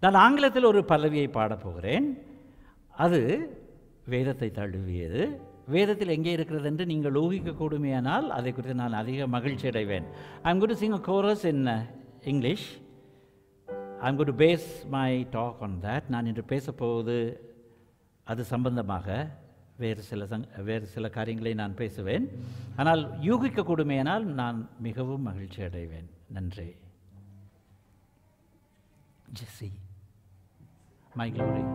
நான் ஆங்கிலத்தில் ஒரு பல்லவியை பாடப் போகிறேன் அது வேதத்தை தழுவியது வேதத்தில் எங்கே இருக்கிறது என்று நீங்கள் ஊகிக்கக்கூடுமையானால் அதை குறித்து நான் அதிக மகிழ்ச்சி அடைவேன் I'm good sing a chorus in English I'm good base my talk on that நான் இன்று பேசப்போவது அது சம்பந்தமாக வேறு சில சங் வேறு சில காரியங்களை நான் பேசுவேன் ஆனால் யூகிக்கக்கூடுமையானால் நான் மிகவும் மகிழ்ச்சி அடைவேன் நன்றி Jessie my glory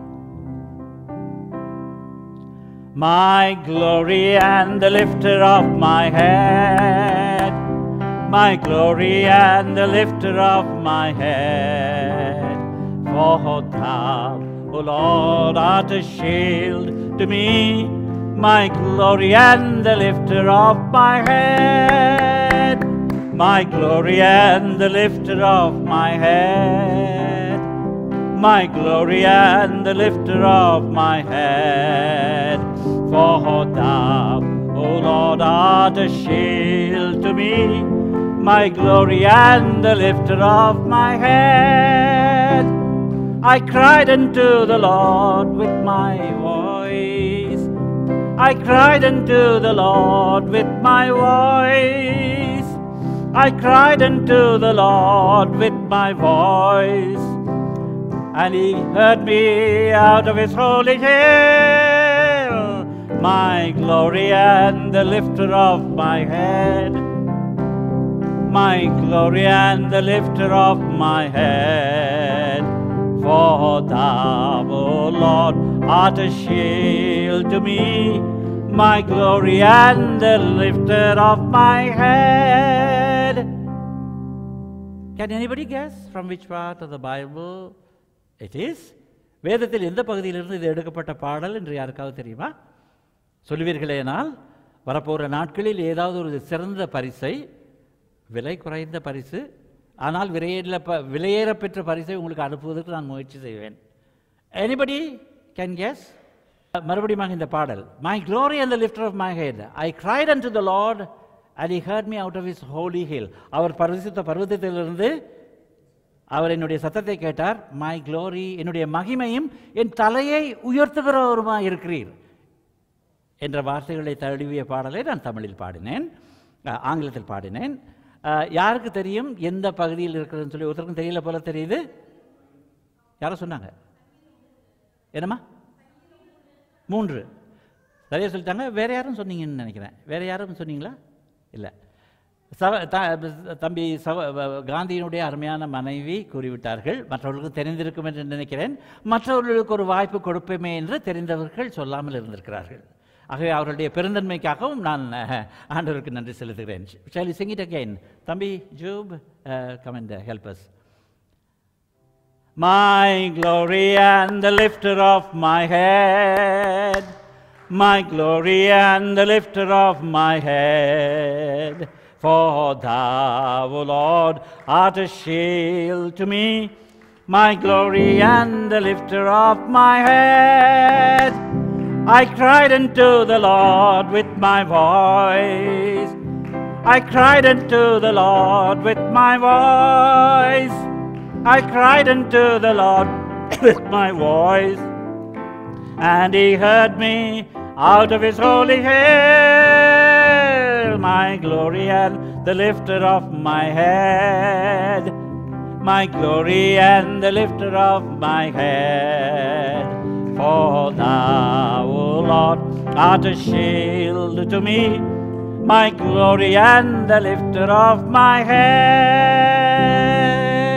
My glory and the lifter of my head, my glory and the lifter of my head. For thou, O Lord, art a shield to me, my glory and the lifter of my head, my glory and the lifter of my head my glory and the lifter of my head. For thou, O Lord, art a shield to me, my glory and the lifter of my head. I cried unto the Lord with my voice. I cried unto the Lord with my voice. I cried unto the Lord with my voice and he heard me out of his holy hill, my glory and the lifter of my head, my glory and the lifter of my head. For thou, O Lord, art a shield to me, my glory and the lifter of my head. Can anybody guess from which part of the Bible it is வேதத்தில் எந்த பகுதியிலிருந்து இது எடுக்கப்பட்ட பாடல் என்று யாருக்காவது தெரியுமா சொல்லுவீர்களேனால் வரப்போகிற நாட்களில் ஏதாவது ஒரு சிறந்த பரிசை விலை குறைந்த பரிசு ஆனால் விலையேற ப விலையேற பெற்ற பரிசை உங்களுக்கு அனுப்புவதற்கு நான் முயற்சி செய்வேன் எனிபடி கேன் கெஸ் மறுபடியும் இந்த பாடல் my glory and the lifter of my head I cried and to the Lord and he heard me out of his holy hill அவர் பரிசுத்த பர்வதத்திலிருந்து அவர் என்னுடைய சத்தத்தை கேட்டார் மை க்ளோரி என்னுடைய மகிமையும் என் தலையை உயர்த்துகிறவருமா இருக்கிறீர் என்ற வார்த்தைகளை தழுவிய பாடலை நான் தமிழில் பாடினேன் அஹ், ஆங்கிலத்தில் பாடினேன் அஹ், யாருக்கு தெரியும் எந்த பகுதியில் இருக்கிறதுன்னு சொல்லி ஒருத்தருக்கும் தெரியல போல தெரியுது யாரோ சொன்னாங்க என்னம்மா மூன்று சரியா சொல்லிட்டாங்க வேற யாரும் சொன்னீங்கன்னு நினைக்கிறேன் வேற யாரும் சொன்னீங்களா இல்லை சவ த- தம்பி சவ வ- காந்தியினுடைய அருமையான மனைவி கூறிவிட்டார்கள் மற்றவர்களுக்கு தெரிந்திருக்கும் என்று நினைக்கிறேன் மற்றவர்களுக்கு ஒரு வாய்ப்பு கொடுப்பேமே என்று தெரிந்தவர்கள் சொல்லாமல் இருந்திருக்கிறார்கள் ஆகவே அவர்களுடைய பெருந்தன்மைக்காகவும் நான் அஹ், ஆண்டவருக்கு நன்றி செலுத்துகிறேன் ஷாலி சிங் இட் அகெயின் தம்பி ஜூப் comment help us My glory and the lifter of my head, my glory and the lifter of my head. For thou, O Lord, art a shield to me, my glory and the lifter of my head. I cried unto the Lord with my voice. I cried unto the Lord with my voice. I cried unto the Lord with my voice, and he heard me out of his holy hill, my glory and the lifter of my head, my glory and the lifter of my head. For thou, O Lord, art a shield to me, my glory and the lifter of my head.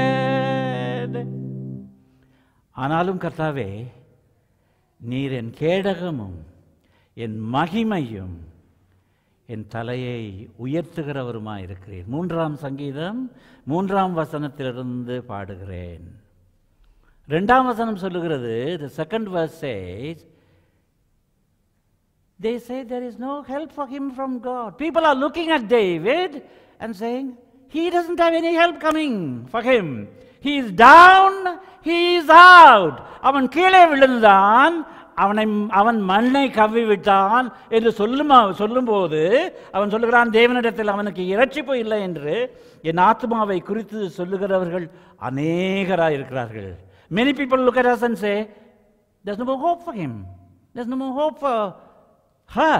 ஆனாலும் கர்த்தாவே நீர் என் கேடகமும் என் மகிமையும் என் தலையை உயர்த்துகிறவருமாய் இருக்கிறீர் மூன்றாம் சங்கீதம் மூன்றாம் வசனத்திலிருந்து பாடுகிறேன் ரெண்டாம் வசனம் சொல்லுகிறது the second verse says they say there is no help for him from God. People are looking at David and saying, he doesn't have any help coming for him. He is down, he is out. அவன் கீழே விழுந்தான் அவனை அவன் மண்ணை கவ்வி விட்டான் என்று சொல்லும் சொல்லும்போது அவன் சொல்லுகிறான் தேவனிடத்தில் அவனுக்கு இரட்சிப்பு இல்லை என்று என் ஆத்மாவை குறித்து சொல்லுகிறவர்கள் அநேகராய் இருக்கிறார்கள் Many people look at us and say, There's no more hope for him. There's no more hope for her.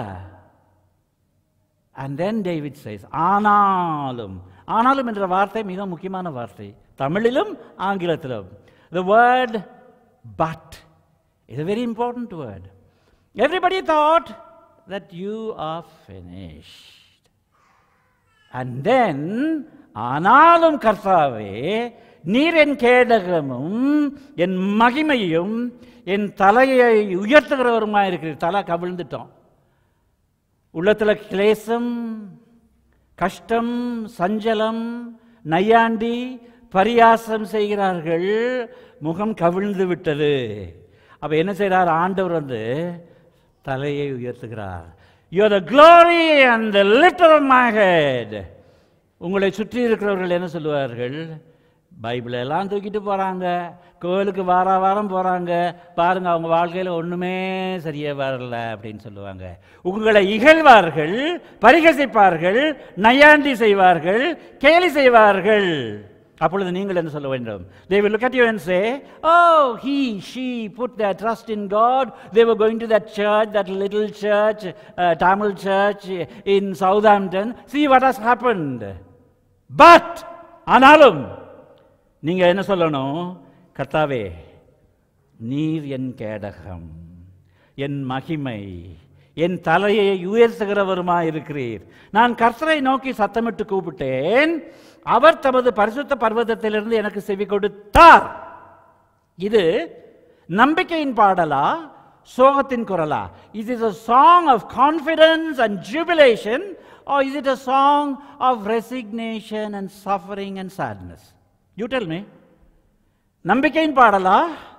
And then David says, ஆனாலும் ஆனாலும் என்ற வார்த்தை மிக முக்கியமான வார்த்தை தமிழிலும் ஆங்கிலத்திலும் the word but is a very important word everybody thought that you are finished and then ஆனாலும் கர்த்தாவே நீர் என் கேடகமும் என் மகிமையும் என் தலையை உயர்த்துகிறவருமா இருக்கிறீர் தலை கவிழ்ந்துட்டோம் உள்ளத்தில் கிளேசம் கஷ்டம் சஞ்சலம் நையாண்டி பரியாசம் செய்கிறார்கள் முகம் கவிழ்ந்து விட்டது அப்ப என்ன செய்கிறார் ஆண்டவர் வந்து தலையை உயர்த்துகிறார் you the glory and the lifter of my head உங்களை சுற்றி இருக்கிறவர்கள் என்ன சொல்லுவார்கள் பைபிளை எல்லாம் தூக்கிட்டு போகிறாங்க கோவிலுக்கு வார வாரம் போகிறாங்க பாருங்க அவங்க வாழ்க்கையில் ஒன்றுமே சரியாக வரல அப்படின்னு சொல்லுவாங்க உங்களை இகழ்வார்கள் பரிகசிப்பார்கள் நையாண்டி செய்வார்கள் கேலி செய்வார்கள் அப்பொழுது நீங்கள் என்ன சொல்ல வேண்டும் they will look at you and say oh he she put their trust in god they were going to that church that little church uh, tamil church in southampton see what has happened but ஆனாலும் நீங்க என்ன சொல்லணும் கர்த்தாவே நீர் என் கேடகம் என் மகிமை என் தலையை உயர்த்துகிறவருமா இருக்கிறீர் நான் கர்த்தரை நோக்கி சத்தமிட்டு கூப்பிட்டேன் அவர் தமது பரிசுத்த பர்வதத்திலிருந்து எனக்கு செவி கொடுத்தார் இது நம்பிக்கையின் பாடலா சோகத்தின் குரலா is is a song of confidence and jubilation or is it a song of resignation and suffering and sadness you tell me நம்பிக்கையின் பாடலா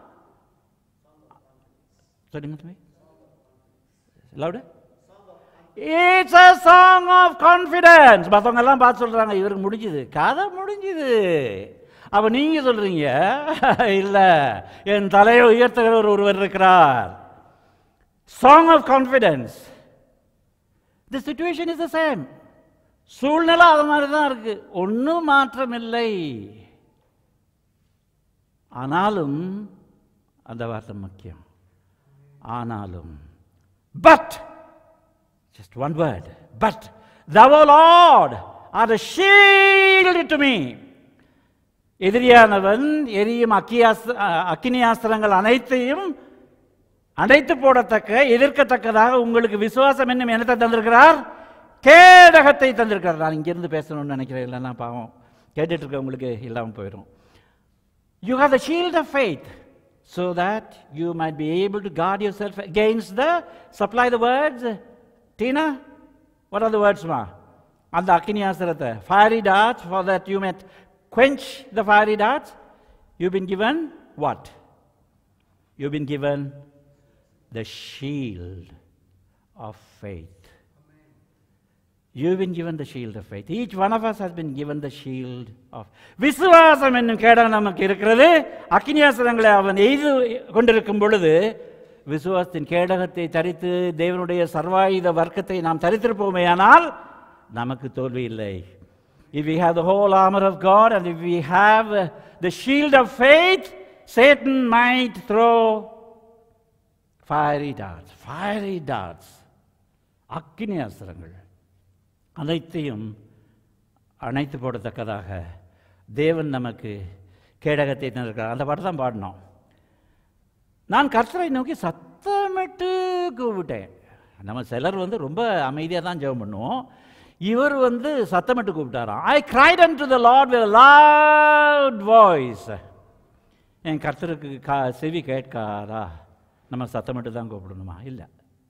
சொல்லுங்க தம்பி loud it's a song of confidence மற்றவங்க எல்லாம் பார்த்து சொல்றாங்க இவருக்கு முடிஞ்சுது கதை முடிஞ்சுது அப்ப நீங்க சொல்றீங்க இல்ல என் தலையை உயர்த்துகிறவர் ஒருவர் இருக்கிறார் song of confidence the situation is the same சூழ்நிலை அது மாதிரி தான் இருக்கு ஒன்றும் மாற்றம் இல்லை ஆனாலும் அந்த வார்த்தை முக்கியம் ஆனாலும் but just one word but thou o lord are a shield to me எதிரியானவன் எரியும் அக்கியாஸ் அக்கினியாஸ்திரங்கள் அனைத்தையும் அடைத்து போடத்தக்க எதிர்க்கத்தக்கதாக உங்களுக்கு விசுவாசம் என்னும் என்னத்தை தந்திருக்கிறார் கேடகத்தை தந்திருக்கிறார் நான் இங்கிருந்து பேசணும்னு நினைக்கிறேன் இல்லைன்னா பாவம் கேட்டுட்டு இருக்கவங்களுக்கு இல்லாமல் போயிடும் You have the shield of faith so that you might be able to guard yourself against the, supply the words. Tina, what are the words, ma? And the Akiniasarata. Fiery darts, for that you might quench the fiery darts. You've been given what? You've been given the shield of faith. You've been given the shield of faith. Each one of us has been given the shield of விசுவாசம் என்னும் கேடகம் நமக்கு இருக்கிறது அக்கினியாசனங்களை அவன் எய்து கொண்டிருக்கும் பொழுது விசுவாசத்தின் கேடகத்தை தரித்து தேவனுடைய சர்வாயுத வர்க்கத்தை நாம் தரித்திருப்போமேயானால் நமக்கு தோல்வி இல்லை If we have the whole armor of God and if we have uh, the shield of faith, Satan might throw fiery darts, fiery darts, அக்கினி அஸ்திரங்கள் அனைத்தையும் அணைத்து போடத்தக்கதாக தேவன் நமக்கு கேடகத்தை தந்திருக்கிறார் அந்த பாட்டு தான் பாடினோம் நான் கர்த்தரை நோக்கி சத்தமிட்டு கூப்பிட்டேன் நம்ம சிலர் வந்து ரொம்ப அமைதியாக தான் ஜெபம் பண்ணுவோம் இவர் வந்து சத்தமிட்டு கூப்பிட்டாராம் ஐ cried unto the Lord with a loud voice என் கர்த்தருக்கு கா செவி கேட்காதா நம்ம சத்தமிட்டு தான் கூப்பிடணுமா இல்லை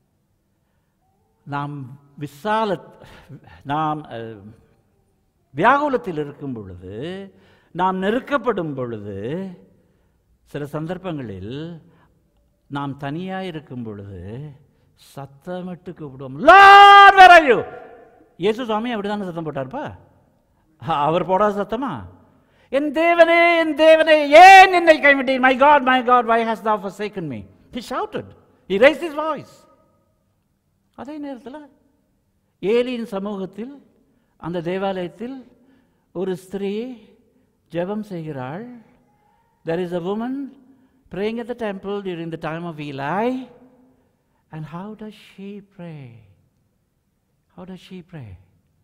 நாம் விசால நாம் அஹ், வியாகுலத்தில் இருக்கும் பொழுது நாம் நெருக்கப்படும் பொழுது சில சந்தர்ப்பங்களில் நாம் தனியாக இருக்கும் பொழுது சத்தமிட்டு கூப்பிடுவோம் லார்ட் வேர் ஆர் யூ இயேசு சுவாமி அப்படிதானே சத்தம் போட்டார்ப்பா அ- அவர் போடாத சத்தமா என் தேவனே என் தேவனே ஏன் என்னை கைவிட்டீர் my God my God why hast thou forsaken me he shouted he raised his voice அதே நேரத்தில் ஏலியின் சமூகத்தில் அந்த தேவாலயத்தில் ஒரு ஸ்திரீ ஜெபம் செய்கிறாள் there is a woman praying at the temple during the time of Eli. And how does she pray? How does she pray?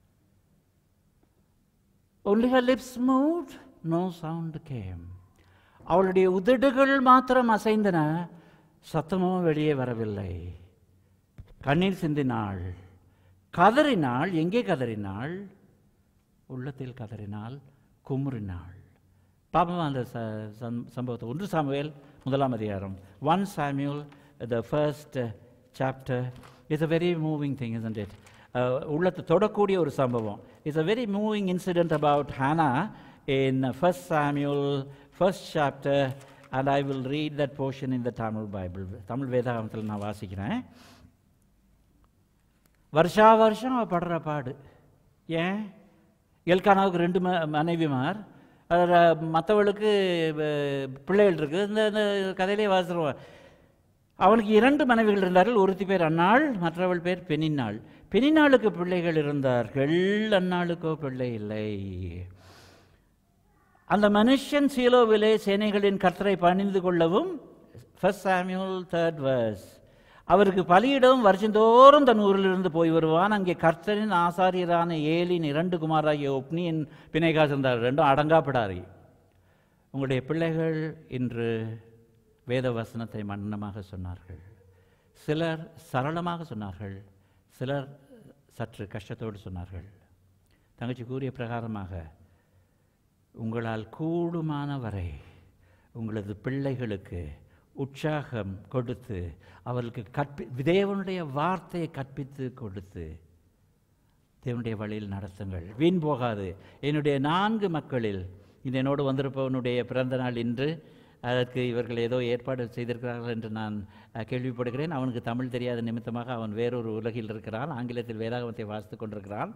Only her lips moved, no sound came. அவளுடைய உதடுகள் மாத்திரம் அசைந்தன சத்தமோ வெளியே வரவில்லை கண்ணீர் சிந்தினாள் கதறினாள் எங்கே கதறினாள் உள்ளத்தில் கதறினாள் குமுறினாள் பாப்போம் அந்த ச சம்- சம்பவத்தை ஒன்று சாமுவேல் முதலாம் அதிகாரம் one Samuel the first chapter it's a very moving thing isn't it உள்ளத்தை தொடக்கூடிய ஒரு சம்பவம் it's a very moving incident about Hannah in first Samuel first chapter and I will read that portion in the Tamil Bible Tamil வேதாகமத்தில் நான் வாசிக்கிறேன் வருஷா வருஷம் அவ படுற பாடு ஏன் எல்கானாவுக்கு ரெண்டு ம மனைவிமார் மற்றவளுக்கு பிள்ளைகள் இருக்குது இந்த இந்த கதையிலே வாசிடுவோம் அவனுக்கு இரண்டு மனைவிகள் இருந்தார்கள் ஒருத்தி பேர் அன்னாள் மற்றவள் பேர் பெனின்னாள் பெனின்னாளுக்கு பிள்ளைகள் இருந்தார்கள் அன்னாளுக்கோ பிள்ளை இல்லை அந்த மனுஷன் சீலோவிலே சேனைகளின் கர்த்தரை பணிந்து கொள்ளவும் ஃபர்ஸ்ட் சாமியூல் தேர்ட் வர்ஸ் அவருக்கு பலியிடவும் வருஷந்தோறும் தன் ஊரிலிருந்து போய் வருவான் அங்கே கர்த்தரின் ஆசாரியரான ஏலின் இரண்டு குமாராகிய ஒப்னியின் பிணைகாசு இருந்தார் ரெண்டும் அடங்காப்படாரி உங்களுடைய பிள்ளைகள் இன்று வேத வசனத்தை மன்னமாக சொன்னார்கள் சிலர் சரளமாக சொன்னார்கள் சிலர் சற்று கஷ்டத்தோடு சொன்னார்கள் தங்கச்சி கூறிய பிரகாரமாக உங்களால் கூடுமான வரை உங்களது பிள்ளைகளுக்கு உற்சாகம் கொடுத்து அவர்களுக்கு கற்பி தேவனுடைய வார்த்தையை கற்பித்து கொடுத்து தேவனுடைய வழியில் நடத்துங்கள் வீண் போகாது என்னுடைய நான்கு மக்களில் இந்த என்னோடு வந்திருப்பவனுடைய பிறந்த நாள் இன்று அதற்கு இவர்கள் ஏதோ ஏற்பாடு செய்திருக்கிறார்கள் என்று நான் அஹ், கேள்விப்படுகிறேன் அவனுக்கு தமிழ் தெரியாத நிமித்தமாக அவன் வேறொரு உலகில் இருக்கிறான் ஆங்கிலத்தில் வேதாகமத்தை வாசித்துக் கொண்டிருக்கிறான்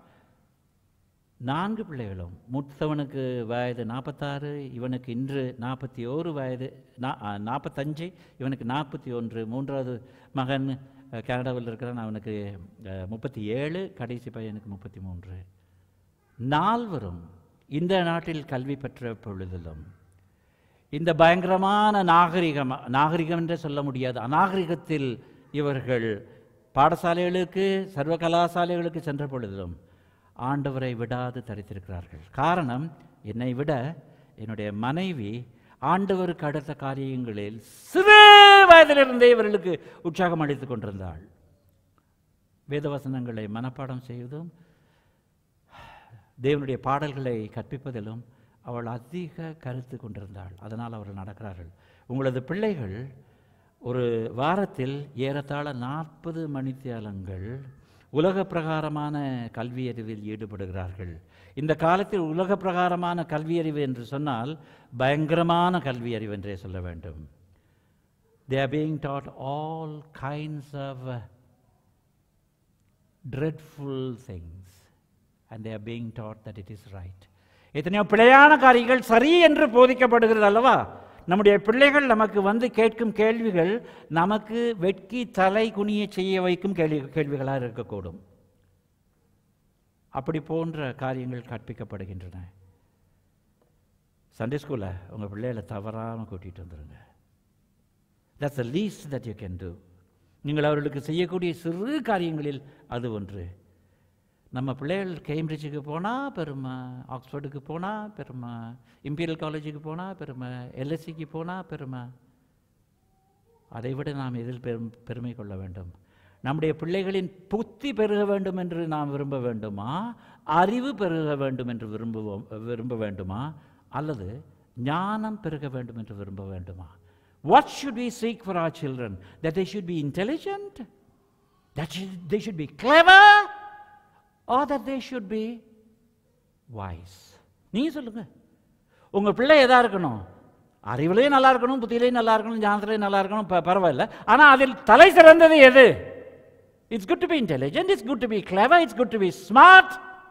நான்கு பிள்ளைகளும் மூத்தவனுக்கு வயது நாற்பத்தாறு இவனுக்கு இன்று நாற்பத்தி ஓரு வயது நா- ஆ, நாற்பத்தஞ்சு இவனுக்கு நாற்பத்தி ஒன்று மூன்றாவது மகன் அஹ், கனடாவில் இருக்கிறான் அவனுக்கு அஹ், முப்பத்தி ஏழு கடைசி பையனுக்கு முப்பத்தி மூன்று நால்வரும் இந்த நாட்டில் கல்வி பெற்ற பொழுதிலும் இந்த பயங்கரமான நாகரிகம் நாகரிகம் என்றே சொல்ல முடியாது அநாகரிகத்தில் இவர்கள் பாடசாலைகளுக்கு சர்வ கலாசாலைகளுக்கு சென்ற பொழுதிலும் ஆண்டவரை விடாது தரித்திருக்கிறார்கள் காரணம் என்னை விட என்னுடைய மனைவி ஆண்டவருக்கு அடுத்த காரியங்களில் சிறு வயதிலிருந்தே இவர்களுக்கு உற்சாகம் அளித்துக் கொண்டிருந்தாள் வேதவசனங்களை மனப்பாடம் செய்வதும் தேவனுடைய பாடல்களை கற்பிப்பதிலும் அவள் அதிக கருத்து கொண்டிருந்தாள் அதனால் அவர்கள் நடக்கிறார்கள் உங்களது பிள்ளைகள் ஒரு வாரத்தில் ஏறத்தாழ நாற்பது மணித்தியாலங்கள் உலக பிரகாரமான கல்வியறிவில் ஈடுபடுகிறார்கள் இந்த காலத்தில் உலக பிரகாரமான கல்வியறிவு என்று சொன்னால் பயங்கரமான கல்வியறிவு என்றே சொல்ல வேண்டும் they are being taught all kinds of uh, dreadful things and they are being taught that it is right எத்தனையோ பிழையான காரியங்கள் சரி என்று போதிக்கப்படுகிறது அல்லவா நம்முடைய பிள்ளைகள் நமக்கு வந்து கேட்கும் கேள்விகள் நமக்கு வெட்கி தலை குனிய செய்ய வைக்கும் கேள்வி கேள்விகளாக இருக்கக்கூடும் அப்படி போன்ற காரியங்கள் கற்பிக்கப்படுகின்றன சண்டே ஸ்கூலில் உங்கள் பிள்ளைகளை தவறாமல் கூட்டிகிட்டு வந்துடுங்க that's the least that you can do நீங்கள் அவர்களுக்கு செய்யக்கூடிய சிறு காரியங்களில் அது ஒன்று நம்ம பிள்ளைகள் கேம்பிரிட்ஜுக்கு போனால் பெருமை ஆக்ஸ்ஃபோர்டுக்கு போனால் பெருமை இம்பீரியல் காலேஜுக்கு போனால் பெருமை எல்எஸ்சிக்கு போனால் பெருமை அதை விட நாம் எதில் பெரும் பெருமை கொள்ள வேண்டும் நம்முடைய பிள்ளைகளின் புத்தி பெருக வேண்டும் என்று நாம் விரும்ப வேண்டுமா அறிவு பெருக வேண்டும் என்று விரும்புவோம் விரும்ப வேண்டுமா அல்லது ஞானம் பெருக வேண்டும் என்று விரும்ப வேண்டுமா what should we seek for our children that they should be intelligent that should, they should be clever or that they should be wise நீங்க சொல்லுங்க உங்க பிள்ளை எதா இருக்கணும் அறிவுலையும் நல்லா இருக்கணும் புத்தியிலையும் நல்லா இருக்கணும் ஞானத்திலையும் நல்லா இருக்கணும் ப- பரவாயில்ல ஆனா அதில் தலை சிறந்தது எது it's good to be intelligent it's good to be clever it's good to be smart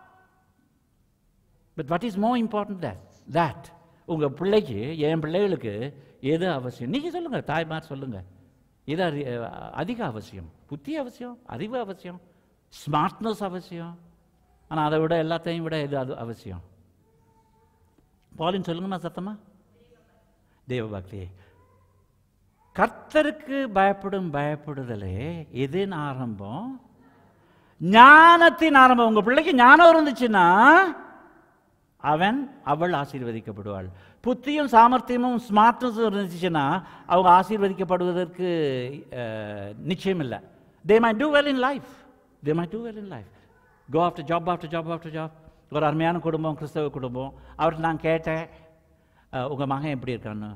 but what is more important that that உங்க பிள்ளைக்கு என் பிள்ளைகளுக்கு எது அவசியம் நீங்க சொல்லுங்க தாய்மார் சொல்லுங்க எது அறி- அஹ் அதிக அவசியம் புத்தி அவசியம் அறிவு அவசியம் ஸ்மார்ட்னஸ் அவசியம் ஆனா அதை விட எல்லாத்தையும் விட எது அது அவசியம் பாலின் சொல்லுங்கம்மா சத்தமா தேவபக்தி கர்த்தருக்கு பயப்படும் பயப்படுதலே எதின் ஆரம்பம் ஞானத்தின் ஆரம்பம் உங்க பிள்ளைக்கு ஞானம் இருந்துச்சுன்னா அவன் அவள் ஆசீர்வதிக்கப்படுவாள் புத்தியும் சாமர்த்தியமும் ஸ்மார்ட்னஸும் இருந்துச்சுன்னா அவங்க ஆசீர்வதிக்கப்படுவதற்கு அஹ், நிச்சயம் இல்லை they may do well in life they may do well in life go after job after job after job ஒரு அருமையான குடும்பம் கிறிஸ்தவ குடும்பம் அவர்கிட்ட நான் கேட்டேன் அஹ், உங்க மகன் எப்படி இருக்கான்னு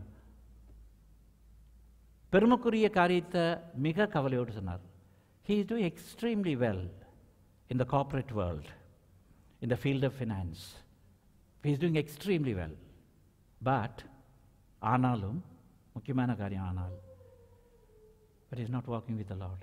பெருமைக்குரிய காரியத்தை மிக கவலையோடு சொன்னார் he is do extremely well in the corporate world in the field of finance he is doing extremely well but ஆனாலும் முக்கியமான காரியம் ஆனால் but is not walking with Lord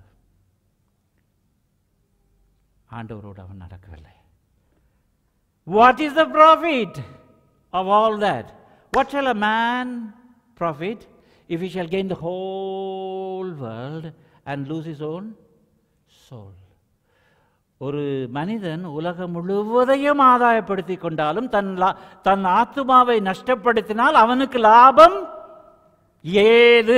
ஆண்டவரோடு அவன் நடக்கவில்லை what is the profit of all that what shall a man profit if he shall gain the whole world and lose his own soul ஒரு மனிதன் உலகம் முழுவதையும் ஆதாயப்படுத்தி கொண்டாலும் தன் லா- தன் ஆத்துமாவை நஷ்டப்படுத்தினால் அவனுக்கு லாபம் ஏது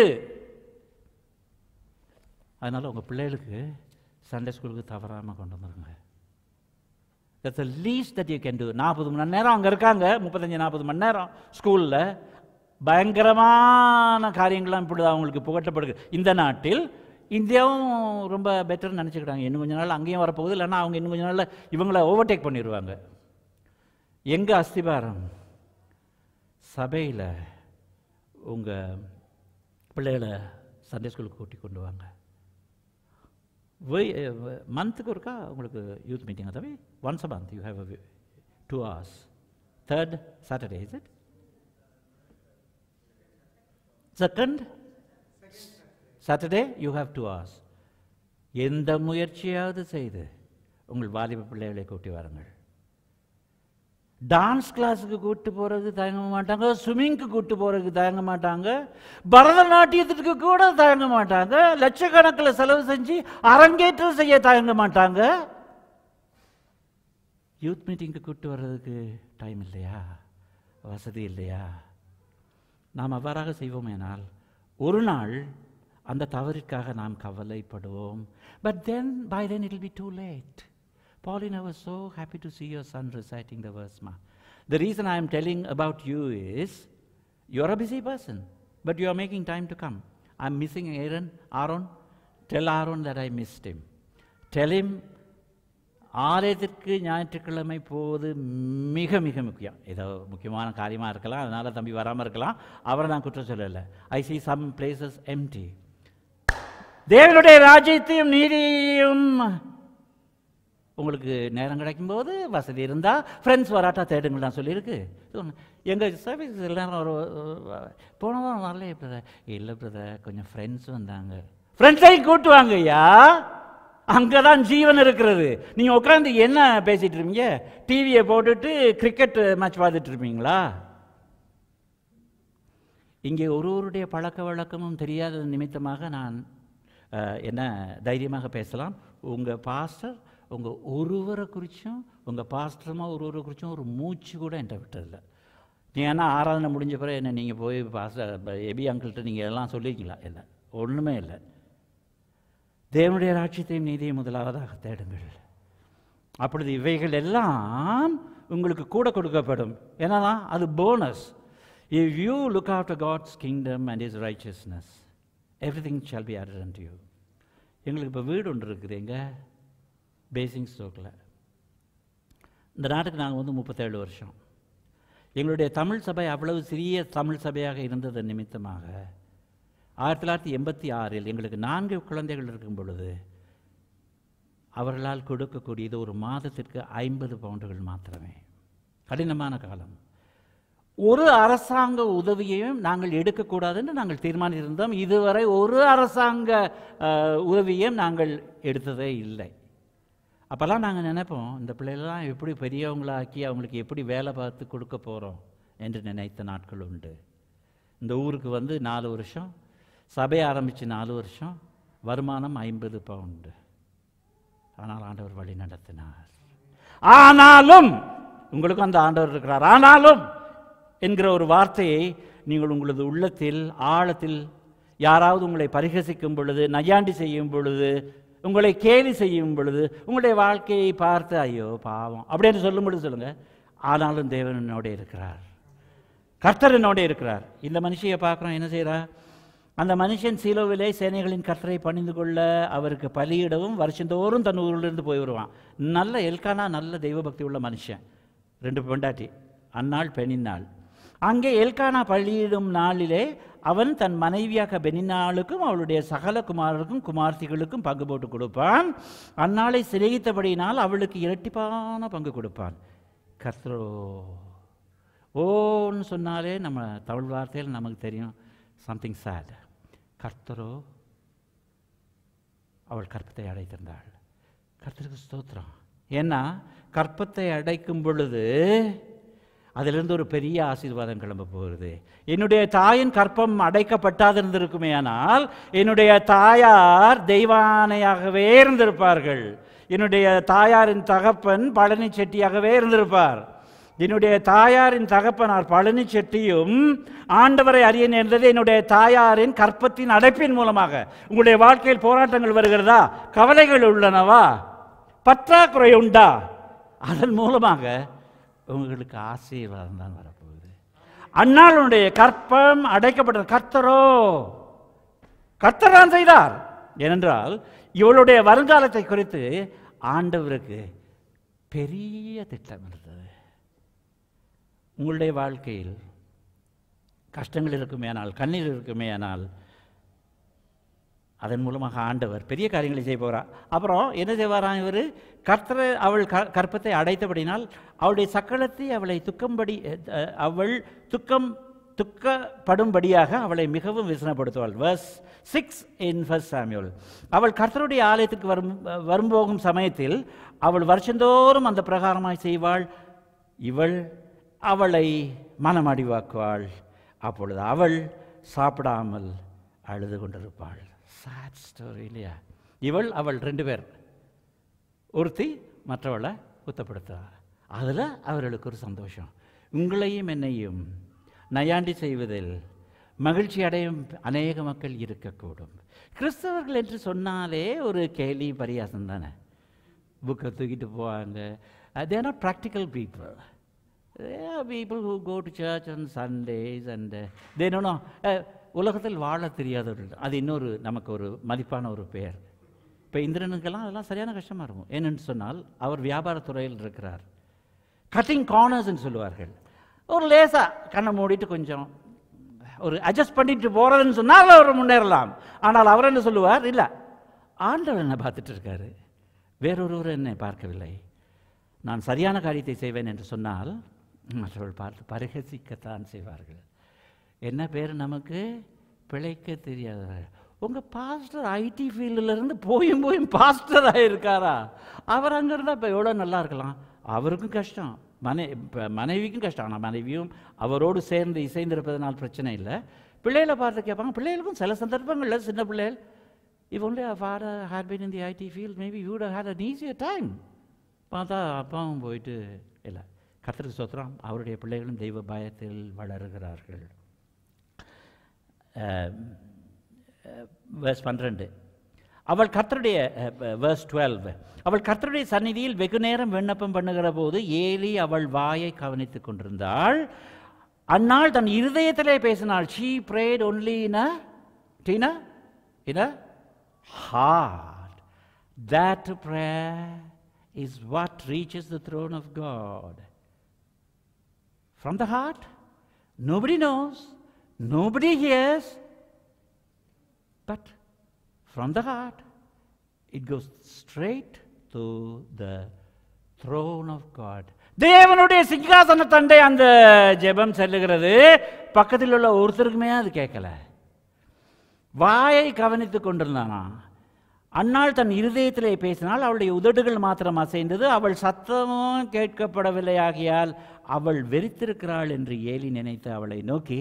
அதனால உங்க பிள்ளைகளுக்கு சண்டே ஸ்கூலுக்கு தவறாம கொண்டு வந்துருங்க that's the least that you can do நாற்பது மணி நேரம் அங்கே இருக்காங்க முப்பத்தஞ்சு நாற்பது மணி நேரம் ஸ்கூலில் பயங்கரமான காரியங்கள்லாம் இப்படி தான் அவங்களுக்கு புகட்டப்படுது இந்த நாட்டில் இந்தியாவும் ரொம்ப பெட்டர்னு நினச்சிக்கிட்டாங்க இன்னும் கொஞ்ச நாள் அங்கேயும் வரப்போகுது இல்லைன்னா அவங்க இன்னும் கொஞ்ச நாளில் இவங்கள ஓவர்டேக் பண்ணிடுவாங்க எங்கே அஸ்திபாரம் சபையில் உங்கள் பிள்ளைகளை சண்டே ஸ்கூலுக்கு கூட்டி கொண்டு வாங்க மந்த்துக்கு ஒருக்கா உங்களுக்கு யூத் மீட்டிங் அதாவே once a month you have two hours third Saturday is it second Saturday you have two hours எந்த முயற்சியாவது செய்து உங்கள் வாலிப பிள்ளைகளை கூட்டி வாருங்கள் டான்ஸ் கிளாஸுக்கு கூட்டு போகிறதுக்கு தயங்க மாட்டாங்க ஸ்விம்மிங்க்கு கூட்டு போகிறதுக்கு தயங்க மாட்டாங்க பரதநாட்டியத்துக்கு கூட தயங்க மாட்டாங்க லட்சக்கணக்கில் செலவு செஞ்சு அரங்கேற்றம் செய்ய தயங்க மாட்டாங்க யூத் மீட்டிங்க்கு கூட்டு வர்றதுக்கு டைம் இல்லையா வசதி இல்லையா நாம் அவ்வாறாக செய்வோமேனால் ஒரு நாள் அந்த தவறிற்காக நாம் கவலைப்படுவோம் but then by then it will be too late Pauline, I was so happy to see your son reciting the verse, Ma. The reason I am telling about you is you're a busy person, but you are making time to come. I'm missing Aaron. Aaron, tell Aaron that I missed him. Tell him ஆலயத்திற்கு ஞாயிற்றுக்கிழமை போவது மிக மிக முக்கியம் ஏதோ முக்கியமான காரியமாக இருக்கலாம் அதனால் தம்பி வராமல் இருக்கலாம் அவரை நான் குற்றம் சொல்லலை I see some places empty தேவனுடைய ராஜ்யத்தையும் நீதியையும் உங்களுக்கு நேரம் கிடைக்கும்போது வசதி இருந்தால் ஃப்ரெண்ட்ஸ் வராட்டா தேடுங்கள் நான் சொல்லியிருக்கு எங்கள் சர்வீஸ் எல்லாரும் ஒரு போன வாரம் வரலையே பிரதர் இல்லை பிரதர் கொஞ்சம் ஃப்ரெண்ட்ஸ் வந்தாங்க ஃப்ரெண்ட்ஸையும் கூட்டுவாங்க ஐயா அங்கே தான் ஜீவன் இருக்கிறது நீங்கள் உட்காந்து என்ன பேசிகிட்டு இருப்பீங்க டிவியை போட்டுட்டு கிரிக்கெட் மேட்ச் பார்த்துட்டு இருப்பீங்களா இங்கே ஒருவருடைய பழக்க வழக்கமும் தெரியாத நிமித்தமாக நான் அஹ், என்ன தைரியமாக பேசலாம் உங்கள் பாஸ்டர் உங்கள் ஒருவரை குறித்தும் உங்கள் பாஸ்டரமாக ஒருவரை குறித்தும் ஒரு மூச்சு கூட என்கிட்ட விட்டதில்லை நீ ஏன்னா ஆராதனை முடிஞ்ச பிறகு என்ன நீங்கள் போய் பாஸ்டர் எபி அங்கிள்கிட்ட நீங்கள் எல்லாம் சொல்லியிருக்கீங்களா இல்லை ஒன்றுமே இல்லை தேவனுடைய ராட்சியத்தையும் நீதியும் முதலாவதாக தேடுங்கள் அப்பொழுது இவைகள் எல்லாம் உங்களுக்கு கூட கொடுக்கப்படும் என்னன்னா அது bonus if you look after God's kingdom and is righteousness everything shall be added unto you எங்களுக்கு இப்போ வீடு ஒன்று இருக்குது எங்க பேசிங் ஸ்டோக்கில் இந்த நாட்டுக்கு நாங்கள் வந்து முப்பத்தேழு வருஷம் எங்களுடைய தமிழ் சபை அவ்வளவு சிறிய தமிழ் சபையாக இருந்தது நிமித்தமாக ஆயிரத்தி தொள்ளாயிரத்தி எண்பத்தி ஆறில் எங்களுக்கு நான்கு குழந்தைகள் இருக்கும் பொழுது அவர்களால் கொடுக்கக்கூடியது ஒரு மாதத்திற்கு ஐம்பது பவுண்டுகள் மாத்திரமே கடினமான காலம் ஒரு அரசாங்க உதவியையும் நாங்கள் எடுக்கக்கூடாதுன்னு நாங்கள் தீர்மானித்திருந்தோம் இதுவரை ஒரு அரசாங்க அஹ், உதவியையும் நாங்கள் எடுத்ததே இல்லை அப்போல்லாம் நாங்கள் நினைப்போம் இந்த பிள்ளைகளெல்லாம் எப்படி பெரியவங்களாக்கி அவங்களுக்கு எப்படி வேலை பார்த்து கொடுக்க போகிறோம் என்று நினைத்த நாட்கள் உண்டு இந்த ஊருக்கு வந்து நாலு வருஷம் சபை ஆரம்பித்து நாலு வருஷம் வருமானம் ஐம்பது பவுண்டு ஆனால் ஆண்டவர் வழி நடத்தினார் ஆனாலும் உங்களுக்கும் அந்த ஆண்டவர் இருக்கிறார் ஆனாலும் என்கிற ஒரு வார்த்தையை நீங்கள் உங்களது உள்ளத்தில் ஆழத்தில் யாராவது உங்களை பரிகசிக்கும் பொழுது நையாண்டி செய்யும் பொழுது உங்களை கேலி செய்யும் பொழுது உங்களுடைய வாழ்க்கையை பார்த்து ஐயோ பாவம் அப்படின்னு சொல்லும் பொழுது சொல்லுங்க ஆனாலும் தேவன் என்னோட இருக்கிறார் கர்த்தர் என்னோட இருக்கிறார் இந்த மனுஷியை பார்க்குறோம் என்ன செய்றா அந்த மனுஷன் சீலோவிலே சேனைகளின் கர்த்தரை பணிந்து கொள்ள அவருக்கு பலியிடவும் வருஷந்தோறும் தன் ஊரிலிருந்து போய் வருவான் நல்ல எல்கானா நல்ல தெய்வ பக்தி உள்ள மனுஷன் ரெண்டு பெண்டாட்டி அந்நாள் பெண்ணினாள் அங்கே எல்கானா பலியிடும் நாளிலே அவன் தன் மனைவியாக பெனினாளுக்கும் அவளுடைய சகல குமாரருக்கும் குமார்த்திகளுக்கும் பங்கு போட்டு கொடுப்பான் அந்நாளை சிநேகித்தபடியினால் அவளுக்கு இரட்டிப்பான பங்கு கொடுப்பான் கர்த்தரோ ஓன்னு சொன்னாலே நம்ம தமிழ் வார்த்தையில் நமக்கு தெரியும் சம்திங் சேட் கர்த்தரோ அவள் கற்பத்தை அடைத்திருந்தாள் கர்த்தருக்கு ஸ்தோத்திரம் ஏன்னா கற்பத்தை அடைக்கும் பொழுது அதிலிருந்து ஒரு பெரிய ஆசீர்வாதம் கிளம்ப போகிறது என்னுடைய தாயின் கற்பம் அடைக்கப்பட்டாதிருந்திருக்குமே ஆனால் என்னுடைய தாயார் தெய்வானையாகவே இருந்திருப்பார்கள் என்னுடைய தாயாரின் தகப்பன் பழனி செட்டியாகவே இருந்திருப்பார் என்னுடைய தாயாரின் தகப்பனார் பழனி செட்டியும் ஆண்டவரை அறிய நேர்ந்தது என்னுடைய தாயாரின் கற்பத்தின் அடைப்பின் மூலமாக உங்களுடைய வாழ்க்கையில் போராட்டங்கள் வருகிறதா கவலைகள் உள்ளனவா பற்றாக்குறை உண்டா அதன் மூலமாக உங்களுக்கு ஆசீர்வாதம் தான் வரப்போகுது அன்னாளுடைய கற்பம் அடைக்கப்பட்ட கர்த்தரோ கர்த்தர் தான் செய்தார் ஏனென்றால் இவளுடைய வருங்காலத்தை குறித்து ஆண்டவருக்கு பெரிய திட்டம் இருந்தது உங்களுடைய வாழ்க்கையில் கஷ்டங்கள் இருக்குமேயானால் கண்ணீர் இருக்குமேயானால் அதன் மூலமாக ஆண்டவர் பெரிய காரியங்களை செய்ய போகிறார் அப்புறம் என்ன செய்வாராம் இவர் கர்த்தரை அவள் க கற்பத்தை அடைத்தபடினால் அவளுடைய சக்களத்தை அவளை துக்கம்படி அஹ், அவள் துக்கம் துக்கப்படும்படியாக அவளை மிகவும் விசனப்படுத்துவாள் verse six in first Samuel அவள் கர்த்தருடைய ஆலயத்துக்கு வரும் வரும்போகும் சமயத்தில் அவள் வருஷந்தோறும் அந்த பிரகாரமாய் செய்வாள் இவள் அவளை மனமடிவாக்குவாள் அப்பொழுது அவள் சாப்பிடாமல் அழுது கொண்டிருப்பாள் சாட் ஸ்டோரி இல்லையா இவள் அவள் ரெண்டு பேர் ஒருத்தி மற்றவளை குத்தப்படுத்துவார் அதில் அவர்களுக்கு ஒரு சந்தோஷம் உங்களையும் என்னையும் நையாண்டி செய்வதில் மகிழ்ச்சி அடையும் அநேக மக்கள் இருக்கக்கூடும் கிறிஸ்தவர்கள் என்று சொன்னாலே ஒரு கேலி பரியாசம் தானே புக்கை தூக்கிட்டு போவாங்க they're not practical people people who go to church on Sundays and uh, they don't know uh, உலகத்தில் வாழ தெரியாதவர்கள் அது இன்னொரு நமக்கு ஒரு மதிப்பான ஒரு பெயர் இப்போ இந்திரனுக்கெல்லாம் அதெல்லாம் சரியான கஷ்டமாக இருக்கும் ஏனென்று சொன்னால் அவர் வியாபாரத் துறையில் இருக்கிறார் கட்டிங் கார்னர்ஸ்ன்னு சொல்லுவார்கள் ஒரு லேசா கண்ணை மூடிட்டு கொஞ்சம் ஒரு அட்ஜஸ்ட் பண்ணிட்டு போகிறதுன்னு சொன்னால் அவர் முன்னேறலாம் ஆனால் அவர் என்ன சொல்லுவார் இல்லை ஆண்டவர் என்னை பார்த்துட்டு இருக்காரு வேறொருவர் என்னை பார்க்கவில்லை நான் சரியான காரியத்தை செய்வேன் என்று சொன்னால் மற்றவர்கள் பார்த்து பரிகசிக்கத்தான் செய்வார்கள் என்ன பேர் நமக்கு பிழைக்க தெரியாதவர் உங்கள் பாஸ்டர் ஐடி இருந்து போயும் போயும் பாஸ்டராக இருக்காரா அவர் அங்கே இருந்தால் இப்போ எவ்வளோ நல்லா இருக்கலாம் அவருக்கும் கஷ்டம் மனை இப்போ மனைவிக்கும் கஷ்டம் ஆனால் மனைவியும் அவரோடு சேர்ந்து இசைந்திருப்பதனால் பிரச்சனை இல்லை பிள்ளைகளை பார்த்து கேட்பாங்க பிள்ளைகளுக்கும் சில சந்தர்ப்பங்களில் சின்ன பிள்ளைகள் if only our father had been in the IT field, maybe we would have had an easier time. பார்த்தா அப்பாவும் போயிட்டு இல்லை கத்திரிக்கு சோத்திரம் அவருடைய பிள்ளைகளும் தெய்வ பயத்தில் வளருகிறார்கள் வேர்ஸ் பன்னிரெண்டு அவள் கர்த்தருடைய வேர்ஸ் டுவெல் அவள் கர்த்தருடைய சந்நிதியில் வெகு நேரம் விண்ணப்பம் பண்ணுகிற போது ஏலி அவள் வாயை கவனித்துக் கொண்டிருந்தாள் அந்நாள் தன் இருதயத்திலே பேசினாள் she prayed only in a டீனா in a heart that prayer is what reaches the throne of God from the heart nobody knows nobody hears but from the heart, it goes straight to the throne of God. தேவனுடைய சிங்காசன தண்டை அந்த ஜெபம் செல்லுகிறது பக்கத்தில் உள்ள ஒருத்தருக்குமே அது கேட்கல வாயை கவனித்துக் கொண்டிருந்தானா அன்னாள் தன் இருதயத்திலே பேசினால் அவளுடைய உதடுகள் மாத்திரம் அசைந்தது அவள் சத்தமும் கேட்கப்படவில்லை ஆகியால் அவள் வெறித்திருக்கிறாள் என்று ஏலி நினைத்து அவளை நோக்கி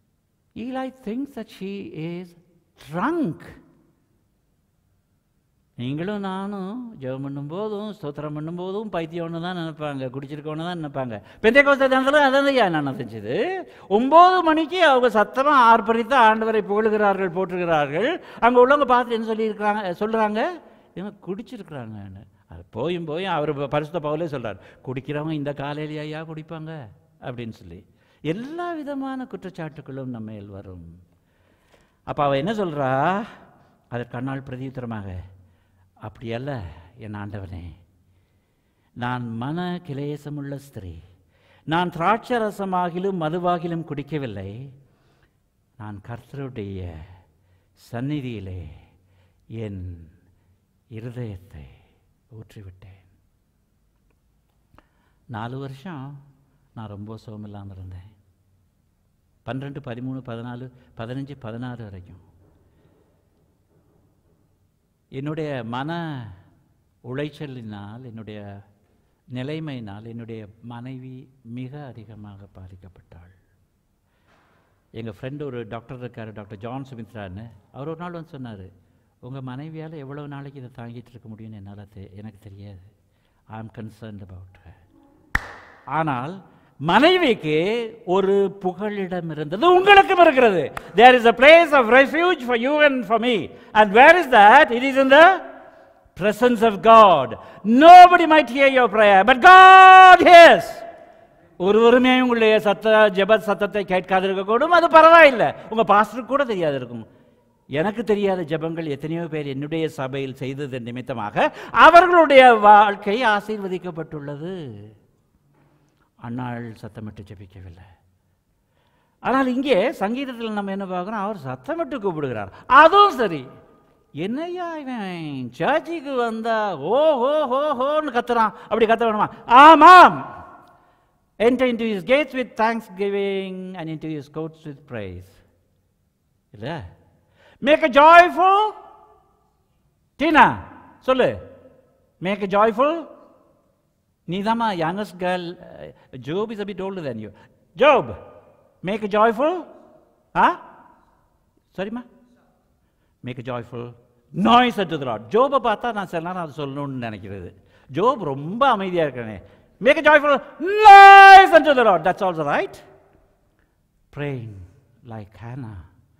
Eli thinks that she is drunk. நீங்களும் நானும் ஜெபம் பண்ணும்போதும் ஸ்தோத்திரம் பண்ணும்போதும் பைத்தியம்னு தான் நினைப்பாங்க குடிச்சிருக்கோன்னு தான் நினைப்பாங்க பெந்தை கோஸ்த தினத்தில் அதான் ஐயா நான் நினைச்சது ஒம்பது மணிக்கு அவங்க சத்தமாக ஆர்ப்பரித்து ஆண்டவரை புகழுகிறார்கள் போற்றுகிறார்கள் அங்கே உள்ளவங்க பார்த்து என்ன சொல்லியிருக்கிறாங்க சொல்கிறாங்க இவங்க குடிச்சிருக்கிறாங்கன்னு அது போயும் போயும் அவர் பரிசுத்த பவுலே சொல்றார் குடிக்கிறவங்க இந்த காலையில ஐயா குடிப்பாங்க அப்படின்னு சொல்லி எல்லா விதமான குற்றச்சாட்டுகளும் நம்ம மேல் வரும் அப்போ அவ என்ன சொல்றா அதற்கு அந்நாள் பிரதியுத்தரமாக அப்படி அல்ல என் ஆண்டவனே நான் மன கிளேசமுள்ள ஸ்திரீ நான் திராட்சை ரசமாகிலும் மதுவாகிலும் குடிக்கவில்லை நான் கர்த்தருடைய சந்நிதியிலே என் இருதயத்தை ஊற்றிவிட்டேன் நாலு வருஷம் நான் ரொம்ப சோமில்லாமல் இருந்தேன் பன்னிரெண்டு பதிமூணு பதினாலு பதினஞ்சு பதினாறு வரைக்கும் என்னுடைய மன உளைச்சலினால் என்னுடைய நிலைமையினால் என்னுடைய மனைவி மிக அதிகமாக பாதிக்கப்பட்டாள் எங்கள் ஃப்ரெண்டு ஒரு டாக்டர் இருக்கார் டாக்டர் ஜான் சுமித்ரான்னு அவர் ஒரு நாள் வந்து சொன்னார் உங்கள் மனைவியால் எவ்வளோ நாளைக்கு இதை தாங்கிட்டு இருக்க முடியும்னு என்னால் தெ எனக்கு தெரியாது ஐ ஆம் கன்சர்ன்ட் அபவுட் ஆனால் மனைவிக்கு ஒரு புகழிடம் இருந்தது உங்களுக்கும் இருக்கிறது there is a place of refuge for you and for me and where is that it is in the presence of God. Nobody might hear your prayer, but God hears. ஒருவருமே உங்களுடைய சத்த ஜெப சத்தத்தை கேட்காதிருக்கக்கூடும் அது பரவாயில்லை உங்கள் பாஸ்டருக்கு கூட தெரியாது இருக்கும் எனக்கு தெரியாத ஜெபங்கள் எத்தனையோ பேர் என்னுடைய சபையில் செய்தது நிமித்தமாக அவர்களுடைய வாழ்க்கை ஆசீர்வதிக்கப்பட்டுள்ளது அன்னாள் சத்தமிட்டு ஜெபிக்கவில்லை ஆனால் இங்கே சங்கீதத்தில் நம்ம என்ன பார்க்குறோம் அவர் சத்தமிட்டு கூப்பிடுகிறார் அதுவும் சரி என்னையா இவன் சர்ச்சுக்கு வந்தா ஓ ஹோ ஹோ ஹோன்னு கத்துறான் அப்படி கத்த வேணுமா ஆமாம் enter into his gates with thanksgiving and into his courts with praise இல்ல make a joyful டீனா சொல்லு make a joyful நீதாம்மா youngest girl uh, job is a bit older than you job make a joyful ஆ சரிம்மா make a joyful noise at the Lord ஜோபை பார்த்தா நான் சில நேரம் அது சொல்லணும்னு நினைக்கிறது ஜோப் ரொம்ப அமைதியாக இருக்கிறனே மேக் a joyful noise unto the Lord that's also right praying like Hannah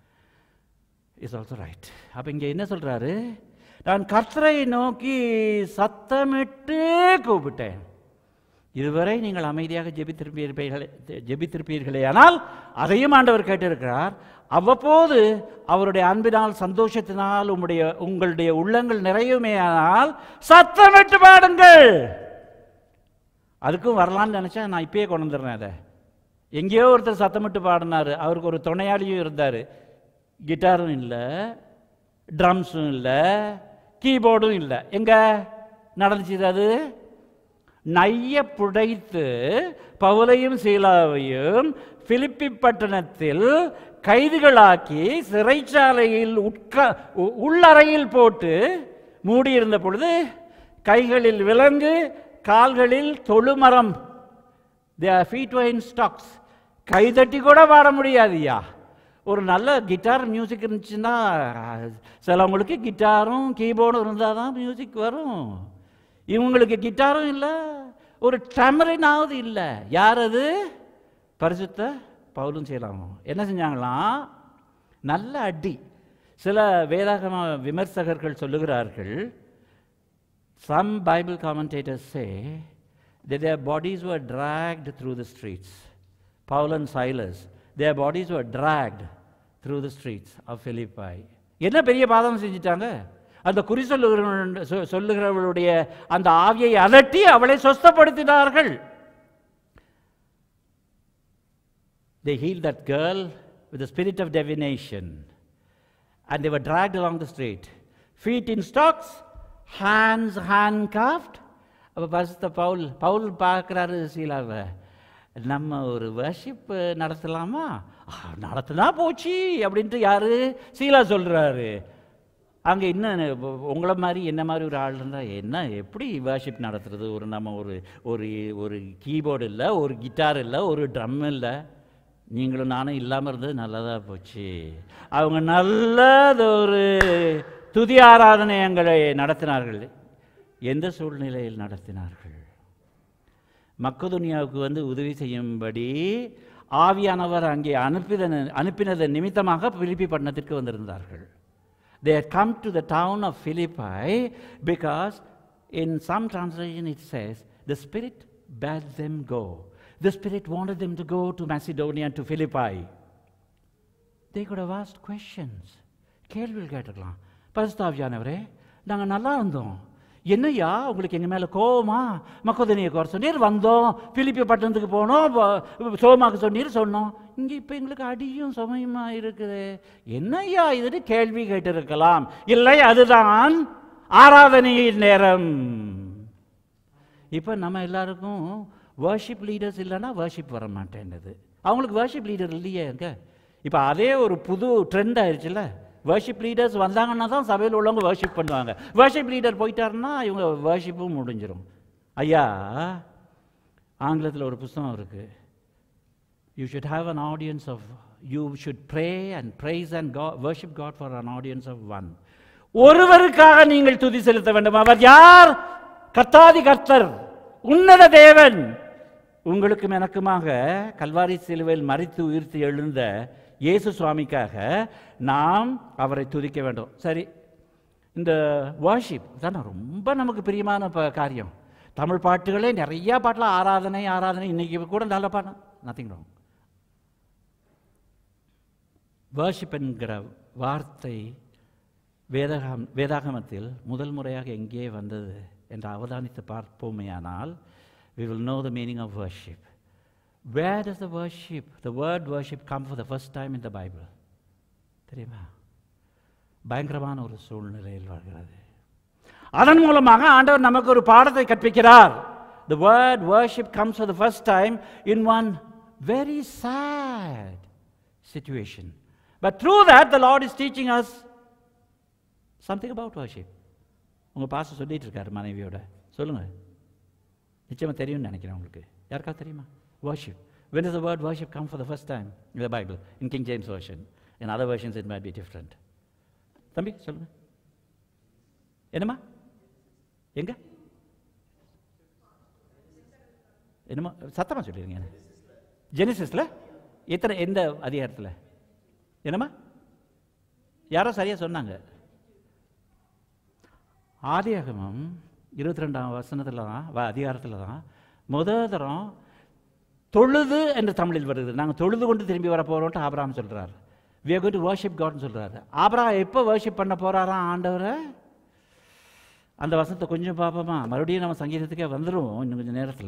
is also right அப்போ இங்கே என்ன சொல்றாரு நான் கர்த்தரை நோக்கி சத்தமிட்டு கூப்பிட்டேன் இதுவரை நீங்கள் அமைதியாக ஜெபித்திருப்பீர்களே ஜெபித்திருப்பீர்களே ஆனால் அதையும் ஆண்டவர் கேட்டிருக்கிறார் அவ்வப்போது அவருடைய அன்பினால் சந்தோஷத்தினால் உம்முடைய உங்களுடைய உள்ளங்கள் நிறையுமே ஆனால் சத்தமிட்டு பாடுங்கள் அதுக்கும் வரலான்னு நினச்சா நான் இப்பயே கொண்டு வந்துடுறேன் அதை எங்கேயோ ஒருத்தர் சத்தமிட்டு பாடினார் அவருக்கு ஒரு துணையாளியும் இருந்தார் கிட்டாரும் இல்லை ட்ரம்ஸும் இல்லை கீபோர்டும் இல்லை எங்க நடந்துச்சு அது நைய புடைத்து பவுலையும் சீலாவையும் பிலிப்பி பட்டணத்தில் கைதுகளாக்கி சிறைச்சாலையில் உட்கா உ- உள்ளறையில் போட்டு மூடியிருந்த பொழுது கைகளில் விலங்கு கால்களில் தொழுமரம் தேர் ஃபீட் வைன் ஸ்டாக்ஸ் கைதட்டி கூட பாட முடியாதுயா ஒரு நல்ல கிட்டார் மியூசிக் இருந்துச்சுன்னா சிலவங்களுக்கு கிட்டாரும் கீபோர்டும் இருந்தால் தான் மியூசிக் வரும் இவங்களுக்கு கிட்டாரும் இல்லை ஒரு டமரினாவது இல்லை யார் அது பரிசுத்த பவுலும் செய்யலாமோ என்ன செஞ்சாங்களாம் நல்ல அடி சில வேதாகம விமர்சகர்கள் சொல்லுகிறார்கள் Some Bible commentators say that their bodies were dragged through the streets. Paul and Silas, their bodies were dragged through the streets of Philippi. என்ன பெரிய பாதம் செஞ்சிட்டாங்க அந்த குறி சொல்லுகிற சொ- சொல்லுகிறவளுடைய அந்த ஆவியை அதட்டி அவளை சொஸ்தப்படுத்தினார்கள் They healed that girl with the spirit of divination. And they were dragged along the street. Feet in stocks, hands handcuffed. அப்போ பரிசுத்த பவுல் பவுல் பார்க்குறாரு சீலாவை நம்ம ஒரு வர்ஷிப் நடத்தலாமா "ஆ, நடத்தினா போச்சு அப்படின்ட்டு யாரு சீலா சொல்றாரு அங்கே இன்னும் உங்களை மாதிரி என்ன மாதிரி ஒரு ஆள் இருந்தால் என்ன எப்படி வர்ஷிப் நடத்துறது ஒரு நம்ம ஒரு ஒரு ஒரு கீபோர்டு இல்லை ஒரு கிட்டார் இல்லை ஒரு ட்ரம் இல்லை நீங்களும் நானும் இல்லாமல் இருந்தது நல்லதாக போச்சு அவங்க நல்லது ஒரு துதி ஆராதனையங்களை நடத்தினார்கள் எந்த சூழ்நிலையில் நடத்தினார்கள் மக்கதுனியாவுக்கு வந்து உதவி செய்யும்படி ஆவியானவர் அங்கே அனுப்பித அனுப்பினதன் நிமித்தமாக பிலிப்பி பட்டணத்திற்கு வந்திருந்தார்கள் they had come to the town of Philippi because in some translation it says the spirit bade them go the spirit wanted them to go to Macedonia and to Philippi they could have asked questions கேள்விகள் கேட்டுக்கலாம் பரிசுத்தாவியானவரே நாங்கள் நல்லா இருந்தோம் என்னய்யா உங்களுக்கு எங்கள் மேலே கோவமா மக்கோதனியை குறை சொன்னீர் வந்தோம் பிலிப்பி பட்டணத்துக்கு போனோம் வ- சோமாக்கு சொன்னீர் சொன்னோம் இங்கே இப்போ எங்களுக்கு அடியும் சுமையுமா இருக்குது என்னய்யா இதுன்னு கேள்வி கேட்டிருக்கலாம் இல்லை அதுதான் ஆராதனையின் நேரம் இப்போ நம்ம எல்லாருக்கும் வர்ஷிப் லீடர்ஸ் இல்லைன்னா வர்ஷிப் வர மாட்டேன்னுது அவங்களுக்கு வர்ஷிப் லீடர் இல்லையே எங்க இப்போ அதே ஒரு புது ட்ரெண்ட் ஆயிடுச்சுல்ல வர்ஷிப் லீடர்ஸ் வந்தாங்கன்னா தான் சபையில் உள்ளவங்க வர்ஷிப் பண்ணுவாங்க வர்ஷிப் லீடர் போயிட்டாருன்னா இவங்க வர்ஷிப்பும் முடிஞ்சிடும் ஐயா ஆங்கிலத்தில் ஒரு புஸ்தகம் இருக்குது You should have an audience of, you should pray and praise and God, worship God for an audience of one. ஒருவருக்காக நீங்கள் துதி செலுத்த வேண்டும் அவர் யார் கர்த்தாதி கர்த்தர் உன்னத தேவன் உங்களுக்கும் எனக்குமாக கல்வாரி சிலுவையில் மறித்து உயிர்த்து எழுந்த இயேசு சுவாமிக்காக நாம் அவரை துதிக்க வேண்டும் சரி இந்த வாஷிப் தானே ரொம்ப நமக்கு பிரியமான ப காரியம் தமிழ் பாட்டுகளே நிறைய பாட்டில் ஆராதனை ஆராதனை இன்னைக்கு கூட நல்ல பாட்டு நத்திங் ராங் வர்ஷிப் என்கிற வார்த்தை வேதகம் வேதாகமத்தில் முதல் முறையாக எங்கே வந்தது என்று அவதானித்து பார்ப்போமேயானால் we will know the meaning of worship. Where does the worship, the word worship come for the first time in the Bible? தெரியுமா பயங்கரமான ஒரு சூழ்நிலையில் வாழ்கிறது அதன் மூலமாக ஆண்டவர் நமக்கு ஒரு பாடத்தை கற்பிக்கிறார் the word worship comes for the first time in one very sad situation but through that the lord is teaching us something about worship உங்க பாச சொல்லிட்டு இருக்காரு மனைவியோட சொல்லுங்க நிச்சயமா தெரியும்னு நினைக்கிறேன் உங்களுக்கு யாருக்காவது தெரியுமா worship when does the word worship come for the first time in the bible in king james version in other versions it might be different தம்பி சொல்லுங்க என்னம்மா எங்க என்னம்மா சத்தமா சொல்லிருங்க ஜெனிசிஸ்ல எத்தனை எந்த அதிகாரத்தில் என்னம்மா யாரோ சரியா சொன்னாங்க ஆதியாகமம் இருபத்தி ரெண்டாம் வசனத்தில் தான் வ- அதிகாரத்தில் தான் முதல் தரம் தொழுது என்று தமிழில் வருது நாங்கள் தொழுது கொண்டு திரும்பி வர போகிறோன்ட்டு ஆபிரகாம் சொல்கிறார் we are going to worship காட்னு சொல்கிறாரு ஆபிரகாம் எப்போ worship பண்ண போகிறாராம் ஆண்டவரை அந்த வசனத்தை கொஞ்சம் பார்ப்போமா மறுபடியும் நம்ம சங்கீதத்துக்கே வந்துடும் இன்னும் கொஞ்சம் நேரத்தில்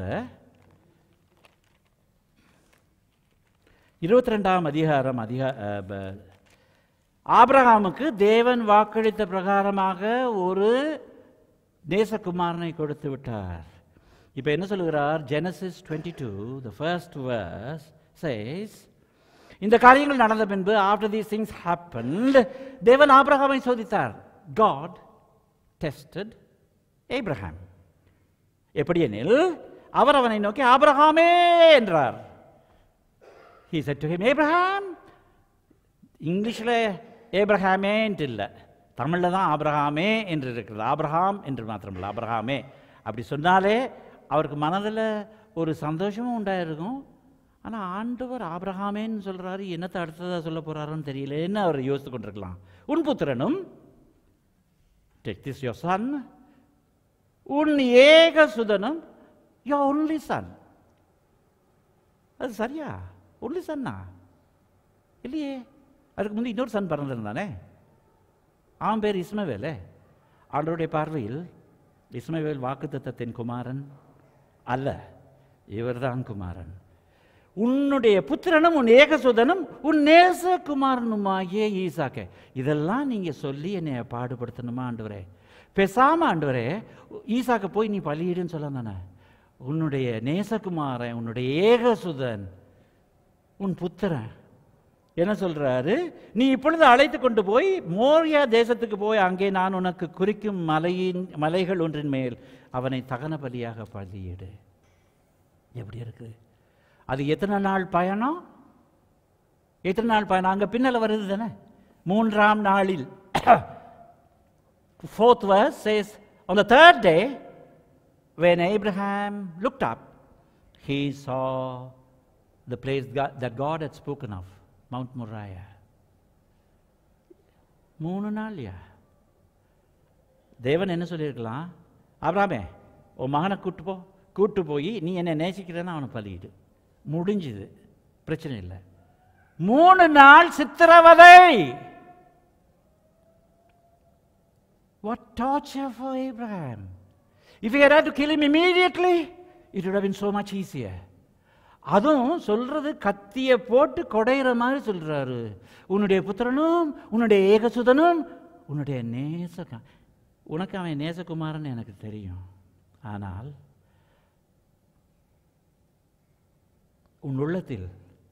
இருபத்தி ரெண்டாம் அதிகாரம் அதிகா அஹ், ப- ஆபிரகாமுக்கு தேவன் வாக்களித்த பிரகாரமாக ஒரு நேசகுமாரனை கொடுத்து விட்டார் இப்போ என்ன சொல்லுகிறார் Genesis twenty two the first verse says இந்த காரியங்கள் நடந்த பின்பு ஆஃப்டர் தீஸ் திங்ஸ் ஹேப்பன்ட் தேவன் ஆபிரகாமை சோதித்தார் காட் டெஸ்டட் ஏப்ரஹாம் எப்படி எனில் அவர் அவனை நோக்கி ஆபிரகாமே என்றார் he said to him abraham இங்கிலீஷில் ஏப்ரஹாமேன்ட்டு இல்லை தமிழில் தான் ஆபிரகாமே என்று இருக்கிறது ஆபிரகாம் என்று மாத்திரமில்லை ஆபிரகாமே அப்படி சொன்னாலே அவருக்கு மனதில் ஒரு சந்தோஷமும் உண்டாயிருக்கும் ஆனால் ஆண்டவர் ஆபிரகாமேன்னு சொல்கிறாரு என்னத்தை அடுத்ததாக சொல்ல போகிறாருன்னு தெரியலேன்னு அவர் யோசித்து கொண்டிருக்கலாம் உன் புத்திரனும் டேக் திஸ் யோர் சன் உன் ஏக சுதனும் யோ ஒன்லி சன் அது சரியா ஒன்லி சன்னா இல்லையே அதுக்கு முந்தி இன்னொரு சன் பிறந்திருந்தானே அவன் பேர் இஸ்மவேலே ஆண்டவருடைய பார்வையில் இஸ்மவேல் வாக்குத்தத்தத்தின் குமாரன் அல்ல இவர்தான் குமாரன் உன்னுடைய புத்திரனும் உன் ஏகசுதனும் உன் நேசகுமாரனுமாகிய ஈசாக்கே இதெல்லாம் நீங்க சொல்லி என்னை பாடுபடுத்தணுமா ஆண்டவரே பேசாம ஆண்டவரே ஈசாக்க போய் நீ பலியிடுன்னு சொல்ல தானே உன்னுடைய நேசகுமாரன் உன்னுடைய ஏகசுதன் உன் புத்திரன் என்ன சொல்றாரு நீ இப்பொழுது அழைத்து கொண்டு போய் மோரியா தேசத்துக்கு போய் அங்கே நான் உனக்கு குறிக்கும் மலையின் மலைகள் ஒன்றின் மேல் அவனை தகன பலியாக பலியிடு எப்படி இருக்கு அது எத்தனை நாள் பயணம் எத்தனை நாள் பயணம் அங்கே பின்னால் வருது தானே மூன்றாம் நாளில் fourth verse says, On the third day, when Abraham looked up, he saw the place God, that God had spoken of, Mount Moriah. மூணு நாள்யா தேவன் என்ன சொல்லியிருக்கலாம் ஆபிரகாமே உன் மகனை கூட்டு போ கூட்டு போய் நீ என்னை நேசிக்கிறேன்னு அவனை பலியிடு முடிஞ்சுது பிரச்சனை இல்லை மூணு நாள் சித்திரவதை What torture for Abraham. If he had had to kill him immediately, it would have been so much easier. அதுவும் சொல்றது கத்திய போட்டு கொடையிற மாதிரி சொல்றாரு உன்னுடைய புத்திரனும் உன்னுடைய ஏகசுதனும் உன்னுடைய நேச உனக்கு அவன் நேசகுமாரன் எனக்கு தெரியும் ஆனால் உன் உள்ளத்தில்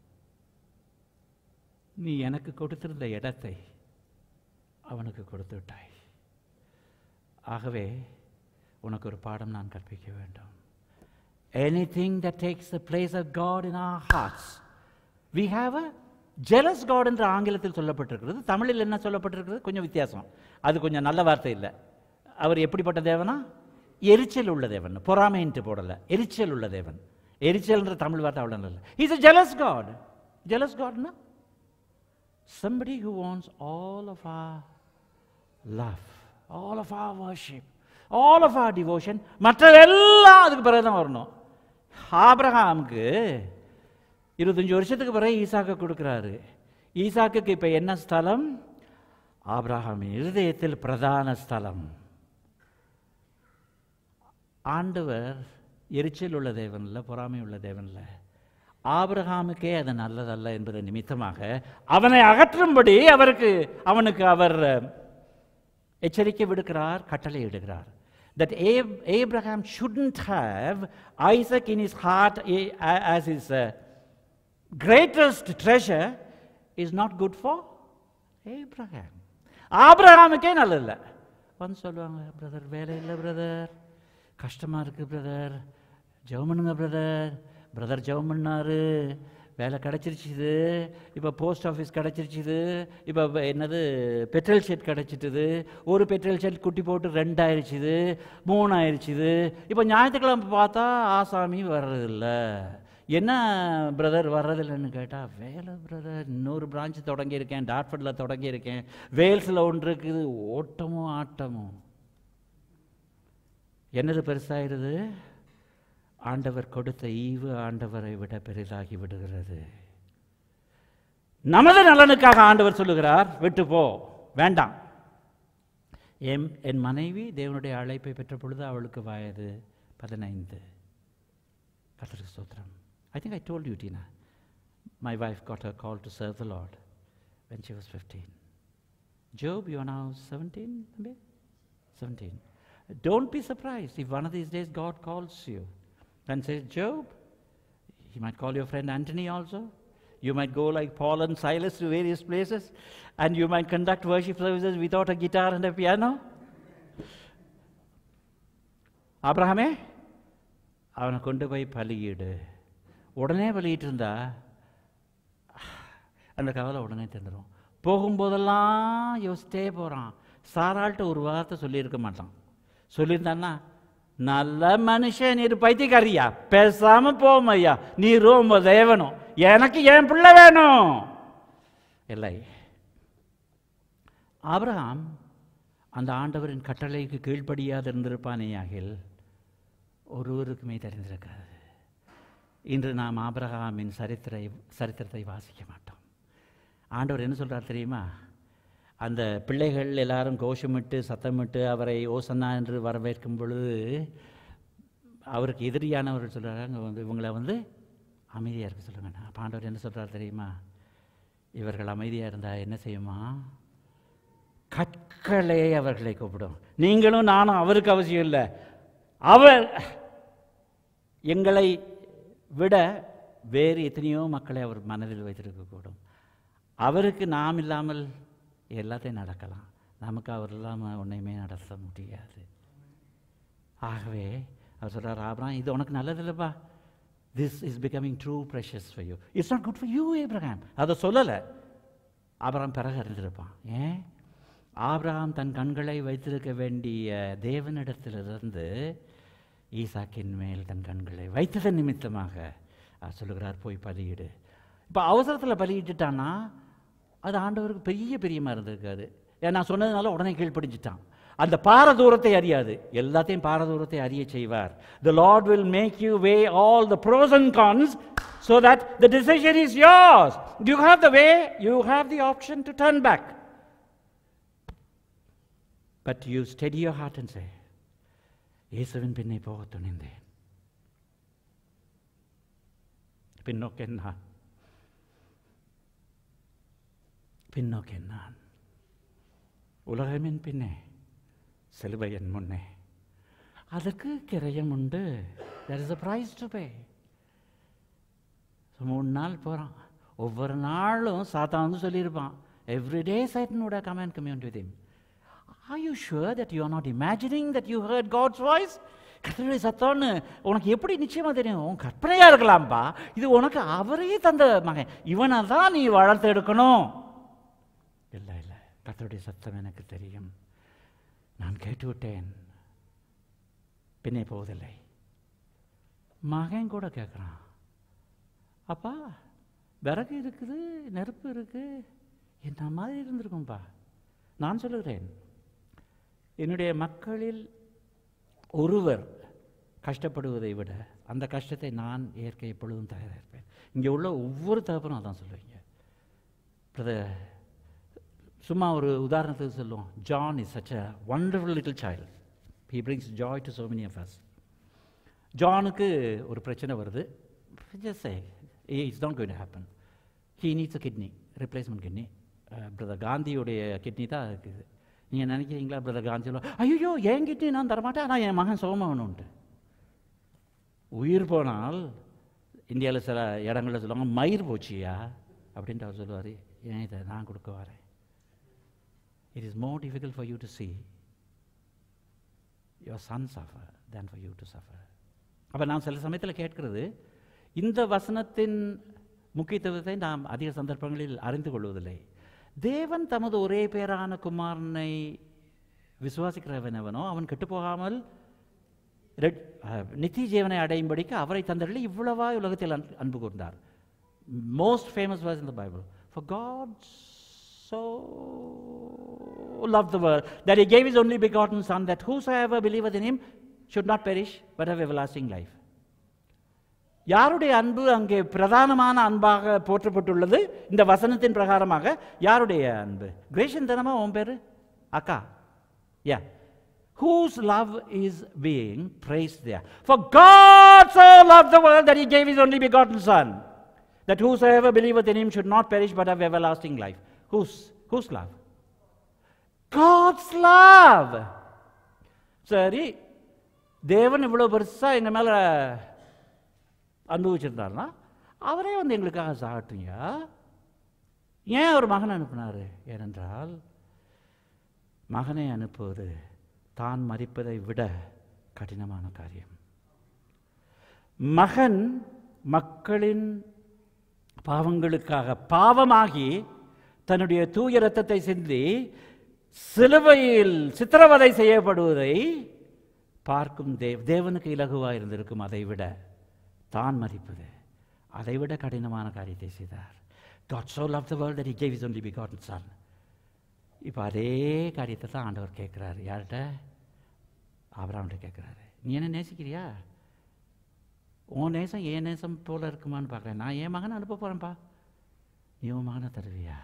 நீ எனக்கு கொடுத்திருந்த இடத்தை அவனுக்கு கொடுத்து விட்டாய் ஆகவே உனக்கு ஒரு பாடம் நான் கற்பிக்க வேண்டும் anything that takes the place of God in our hearts we have a jealous God என்று ஆங்கிலத்தில் சொல்லப்பட்டிருக்கிறது தமிழில் என்ன சொல்லப்பட்டிருக்கிறது கொஞ்சம் வித்தியாசம் அது கொஞ்சம் நல்ல வார்த்தை இல்லை அவர் எப்படிப்பட்ட தேவனா எரிச்சல் உள்ள தேவன் பொறாமைன்ட்டு போடல எரிச்சல் உள்ள தேவன் எரிச்சல்ன்ற தமிழ் வார்த்தை அவ்வளோ நல்ல is a jealous God jealous Godனா somebody who wants all of our love, all of our worship, all of our devotion, மற்றதெல்லாம் அதுக்கு பிறகு தான் வரணும் ஆபிரகாமுக்கு இருபத்தஞ்சி வருஷத்துக்கு பிறகு ஈசாக்கு கொடுக்குறாரு ஈசாக்குக்கு இப்போ என்ன ஸ்தலம் ஆபிரகாம் இருதயத்தில் பிரதான ஸ்தலம் ஆண்டவர் எரிச்சல் உள்ள தேவன்ல பொறாமை உள்ள தேவன்ல ஆபிரகாமுக்கே அது நல்லதல்ல என்பது நிமித்தமாக அவனை அகற்றும்படி அவருக்கு அவனுக்கு அவர் எச்சரிக்கை விடுக்கிறார் கட்டளை இடுகிறார் that Ab- Abraham shouldn't have Isaac in his heart eh, a- as his uh, greatest treasure is not good for Abraham. ஆபிரகாமுக்கே நல்லதில்ல வந்து சொல்லுவாங்க பிரதர் வேலை இல்லை பிரதர் கஷ்டமாக இருக்குது பிரதர் ஜெபம் பண்ணுங்க பிரதர் பிரதர் ஜெபம் பண்ணாரு வேலை கிடச்சிருச்சுது இப்போ போஸ்ட் ஆஃபீஸ் கிடச்சிருச்சுது இப்போ என்னது பெட்ரோல் ஷெட் கிடச்சிட்டுது ஒரு பெட்ரோல் ஷெட் குட்டி போட்டு ரெண்டு ஆயிடுச்சுது மூணு ஆயிடுச்சுது இப்போ ஞாயிற்றுக்கிழமை பார்த்தா ஆசாமி வர்றதில்ல என்ன பிரதர் வர்றதில்லைன்னு கேட்டால் வேலை பிரதர் இன்னொரு பிரான்ச் தொடங்கியிருக்கேன் டாட்ஃபர்டில் தொடங்கியிருக்கேன் வேல்ஸில் ஒன்று இருக்குது ஓட்டமும் ஆட்டமும் என்னது பெருசாயிருது ஆண்டவர் கொடுத்த ஈவு ஆண்டவரை விட பெரிதாகி விடுகிறது நமது நலனுக்காக ஆண்டவர் சொல்லுகிறார் விட்டு போ வேண்டாம் என் என் மனைவி தேவனுடைய அழைப்பை பெற்ற பொழுது அவளுக்கு வயது பதினைந்து கர்த்தருக்கு ஸ்தோத்திரம் I think I told you Tina my wife got a call to serve the Lord when she was fifteen Job you are now seventeen தம்பி seventeen don't be surprise if one of these days God calls you and says, Job, he might call your friend Antony also. You might go like Paul and Silas to various places, and you might conduct worship services without a guitar and a piano. ஆபிரகாமே அவனை கொண்டு போய் பலியிடு உடனே பலியிட்டு இருந்தா அந்த கவலை உடனே தந்துடும் போகும்போதெல்லாம் யோசிச்சிட்டே போகிறான் சாராள்கிட்ட ஒரு வார்த்தை சொல்லியிருக்க மாட்டான் சொல்லியிருந்தான்னா நல்ல மனுஷன் நீர் பைத்தியக்காரியா பேசாம போம் ஐயா நீ ரொம்ப தேவனும் எனக்கு என் பிள்ளை வேணும் இல்லை ஆபிரகாம் அந்த ஆண்டவரின் கட்டளைக்கு கீழ்ப்படியாது இருந்திருப்பானேயாகில் ஒருவருக்குமே தெரிந்திருக்காது இன்று நாம் ஆபிரகாமின் சரித்திரை சரித்திரத்தை வாசிக்க மாட்டோம் ஆண்டவர் என்ன சொல்றார் தெரியுமா அந்த பிள்ளைகள் எல்லாரும் கோஷமிட்டு சத்தமிட்டு அவரை ஓசன்னா என்று வரவேற்கும் பொழுது அவருக்கு எதிரியானவர்கள் சொல்கிறாங்க வந்து இவங்களை வந்து அமைதியாக இருக்க சொல்லுங்க அப்ப ஆண்டவர் என்ன சொல்கிறார் தெரியுமா இவர்கள் அமைதியாக இருந்தால் என்ன செய்யுமா கற்களே அவர்களை கூப்பிடும் நீங்களும் நானும் அவருக்கு அவசியம் இல்லை அவர் எங்களை விட வேறு எத்தனையோ மக்களை அவர் மனதில் வைத்திருக்கக்கூடும் அவருக்கு நாம் இல்லாமல் எல்லாத்தையும் நடக்கலாம் நமக்கு அவர் இல்லாமல் ஒன்றையுமே நடத்த முடியாது ஆகவே அவர் சொல்கிறார் ஆபிரகாம் இது உனக்கு நல்லதில்லைப்பா this is becoming too precious for you it's not good for you Abraham அதை சொல்லலை ஆபிரகாம் பிறகு அறிந்திருப்பான் ஏன் ஆபிரகாம் தன் கண்களை வைத்திருக்க வேண்டிய தேவனிடத்திலிருந்து ஈசாக்கின் மேல் தன் கண்களை வைத்ததன் நிமித்தமாக அவர் சொல்லுகிறார் போய் பலியிடு இப்போ அவசரத்தில் பலியிட்டுட்டான்னா அது ஆண்டவருக்கு பெரிய பிரியமாக இருந்திருக்காது ஏன் நான் சொன்னதுனால உடனே கீழ்ப்படிஞ்சிட்டான் அந்த பாரதூரத்தை அறியாது எல்லாத்தையும் பாரதூரத்தை அறிய செய்வார் the Lord will make you weigh all the pros and cons so that the decision is yours you have the way you have the option to turn back but you steady your heart and say இயேசுவின் பின்னே போக துணிந்தேன் பின்னோக்கேன் நான் பின்னோக்கேன் நான் உலகமின் பின்னே சிலுவை என் முன்னே அதுக்கு கிரயம் உண்டு there is a price to pay So, மூணு நாள் போகிறான் ஒவ்வொரு நாளும் சாத்தான் வந்து சொல்லியிருப்பான் everyday Satan would have come and communed with him are you sure that you are not imagining that you heard God's voice கர்த்தருடைய சத்தம்னு உனக்கு எப்படி நிச்சயமா தெரியும் உன் கற்பனையா இருக்கலாம்ப்பா இது உனக்கு அவரே தந்த மகன் இவனை தான் நீ வளர்த்து எடுக்கணும் இல்லை இல்லை கர்த்தருடைய சத்தம் எனக்கு தெரியும் நான் கேட்டு விட்டேன் பின்னே போவதில்லை மகன் கூட கேட்குறான் அப்பா விறகு இருக்குது நெருப்பு இருக்கு என்ன மாதிரி இருந்திருக்கும்பா நான் சொல்லுகிறேன் என்னுடைய மக்களில் ஒருவர் கஷ்டப்படுவதை விட அந்த கஷ்டத்தை நான் ஏற்க எப்பொழுதும் தயாராக இருப்பேன் இங்கே உள்ள ஒவ்வொரு தகப்பனும் அதான் சொல்லுவீங்க பிரதர் சும்மா ஒரு உதாரணத்துக்கு சொல்லுவோம் John is such a wonderful little child he brings joy to so many of us ஜானுக்கு ஒரு பிரச்சனை வருது just it's not going happen he needs a kidney replacement kidney brother காந்தியுடைய கிட்னி தான் இருக்குது நீங்கள் நினைக்கிறீங்களா பிரதர் காந்தி சொல்லுவா ஐயோ என் கிட்னி நான் தரமாட்டேன் ஆனால் என் மகன் சுகமாகணுன்ட்டு உயிர் போனால் இந்தியாவில் சில இடங்களில் சொல்லுவாங்க மயிர் போச்சியா அப்படின்ட்டு அவர் சொல்லுவார் ஏன் இதை நான் கொடுக்க வரேன் it is more difficult for you to see your son suffer than for you to suffer அப்போ நான் சில சமயத்தில் கேட்கிறது இந்த வசனத்தின் முக்கியத்துவத்தை நாம் அதிக சந்தர்ப்பங்களில் அறிந்து கொள்வதில்லை தேவன் தமது ஒரே பேரான குமாரனை விசுவாசிக்கிறவனவனோ அவன் கெட்டுப்போகாமல் ரெட்- அஹ், நித்திய ஜீவனை அடையும்படிக்கு அவரை தந்தருளி இவ்வளவா உலகத்தில் அன்பு- அன்பு கூர்ந்தார் most famous was in the Bible for God so loved the world that he gave his only begotten son that whosoever believeth in him should not perish but have everlasting life யாருடைய அன்பு அங்கே பிரதானமான அன்பாக போற்றப்பட்டுள்ளது இந்த வசனத்தின் பிரகாரமாக யாருடைய அன்பு கிரேஷன் தானமா உன் பேரு அக்கா யா whose love is being praised there for god so loved the world that he gave his only begotten son that whosoever believeth in him should not perish but have everlasting life whose whose love god's love சரி தேவன் இவ்வளோ பெருசா எங்க மேல அனுபவிச்சிருந்தாருன்னா அவரே வந்து எங்களுக்காக சாகட்டுங்க ஏன் அவர் மகனை அனுப்பினாரு ஏனென்றால் மகனை அனுப்புவது தான் மறிப்பதை விட கடினமான காரியம் மகன் மக்களின் பாவங்களுக்காக பாவமாகி தன்னுடைய தூய ரத்தத்தை சிந்தி சிலுவையில் சித்திரவதை செய்யப்படுவதை பார்க்கும் தேவ் தேவனுக்கு இலகுவாக இருந்திருக்கும் அதை விட தான் மதிப்பது அதை விட கடினமான காரியத்தை செய்தார் God so loved the world that he gave his only begotten son இப்போ அதே காரியத்தை தான் ஆண்டவர் கேட்குறாரு யார்கிட்ட ஆபிரகாம்கிட்ட கேட்குறாரு நீ என்ன நேசிக்கிறியா உன் நேசம் என் நேசம் போல இருக்குமான்னு பார்க்குறேன் நான் என் மகனை அனுப்ப போகிறேன்ப்பா நீ உன் மகனை தருவியா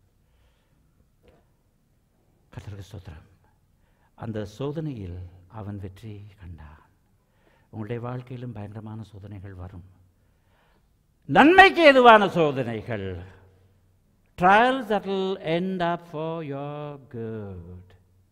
கர்த்தருக்கு ஸ்தோத்திரம் அந்த சோதனையில் அவன் வெற்றி கண்டான் உங்களுடைய வாழ்க்கையிலும் பயங்கரமான சோதனைகள் வரும் நன்மைக்கு எதுவான சோதனைகள் trials that will end up for your good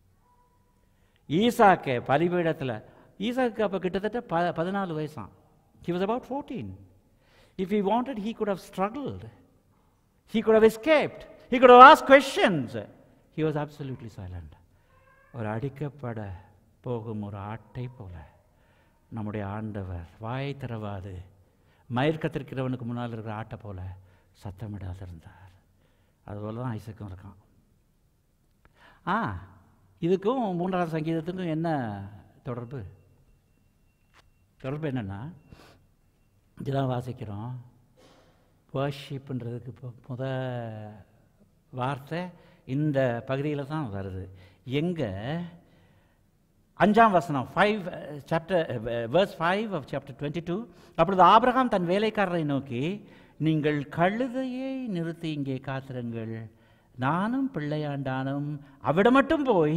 ஈசாக்கே பலிபீடத்தில் ஈசாக்கு அப்போ கிட்டத்தட்ட ப பதினாலு வயசான் he was about 14 if he wanted he could have struggled he could have escaped he could have asked questions he was absolutely silent ஒரு அடிக்கப்பட போகும் ஒரு ஆட்டை போல நம்முடைய ஆண்டவர் வாயை திறவாது மயிர் கத்திருக்கிறவனுக்கு முன்னால் இருக்கிற ஆட்டை போல சத்தமிடாது இருந்தார் அதுபோல தான் ஐசக்கும் இருக்கான் ஆ இதுக்கும் மூன்றாவது சங்கீதத்துக்கும் என்ன தொடர்பு தொடர்பு என்னென்னா இதெல்லாம் வாசிக்கிறோம் வர்ஷிப்புன்றதுக்கு இப்போ முத வார்த்தை இந்த பகுதியில் தான் வருது எங்கே அஞ்சாம் வசனம் five chapter verse five of chapter twenty two அப்பொழுது ஆபிரகாம் தன் வேலைக்காரரை நோக்கி நீங்கள் கழுதையை நிறுத்தி இங்கே காத்திருங்கள் நானும் பிள்ளையாண்டானும் அவிடம் மட்டும் போய்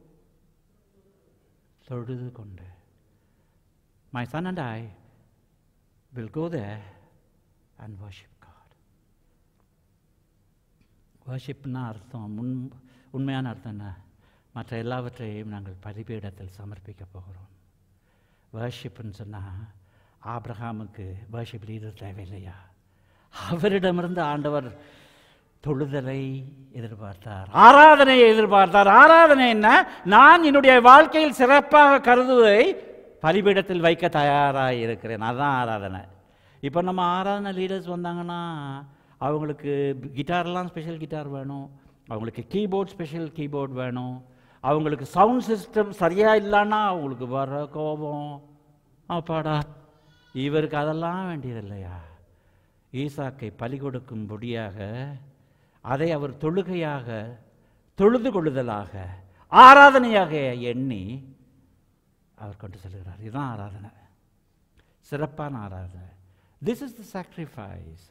தொழுது கொண்டு my son and I will go there and worship God. வர்ஷிப்னா அர்த்தம் முன் உண்மையான அர்த்தம் என்ன மற்ற எல்லாவற்றையும் நாங்கள் பலிபீடத்தில் சமர்ப்பிக்க போகிறோம் வர்ஷிப்னு சொன்னால் ஆபிரகாமுக்கு வர்ஷிப் லீடர் தேவையில்லையா அவரிடமிருந்து ஆண்டவர் தொழுதலை எதிர்பார்த்தார் ஆராதனையை எதிர்பார்த்தார் ஆராதனை என்ன நான் என்னுடைய வாழ்க்கையில் சிறப்பாக கருதுவதை பலிபீடத்தில் வைக்க தயாராக இருக்கிறேன் அதான் ஆராதனை இப்போ நம்ம ஆராதனை லீடர்ஸ் வந்தாங்கன்னா அவங்களுக்கு கிட்டார்லாம் ஸ்பெஷல் கிட்டார் வேணும் அவங்களுக்கு கீபோர்ட் ஸ்பெஷல் கீபோர்ட் வேணும் அவங்களுக்கு சவுண்ட் சிஸ்டம் சரியாக இல்லைன்னா அவங்களுக்கு வர கோபம் அப்பாடா இவருக்கு அதெல்லாம் வேண்டியதில்லையா ஈசாக்கை பலி கொடுக்கும்படியாக அதை அவர் தொழுகையாக தொழுது கொள்ளுதலாக ஆராதனையாக எண்ணி அவர் கொண்டு செல்கிறார் இதுதான் ஆராதனை சிறப்பான ஆராதனை திஸ் இஸ் த சாக்ரிஃபைஸ்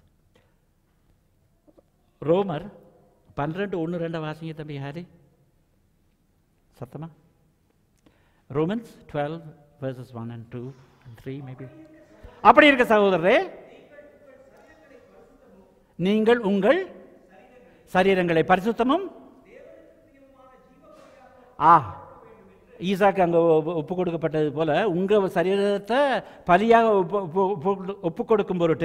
ரோமர் பன்னிரெண்டு ஒன்று ரெண்டு வாசிங்க தம்பி ஹாரி சத்தமா Romans twelve verses one and two and three maybe அப்படி இருக்க சகோதரரே நீங்கள் உங்கள் சரீரங்களை பரிசுத்தமும் ஆ ஈசாக்கு அங்கே ஒப்பு கொடுக்கப்பட்டது போல உங்கள் சரீரத்தை பலியாக ஒப்பு ஒப்பு- ஒப்பு கொடுக்கும் பொருட்டு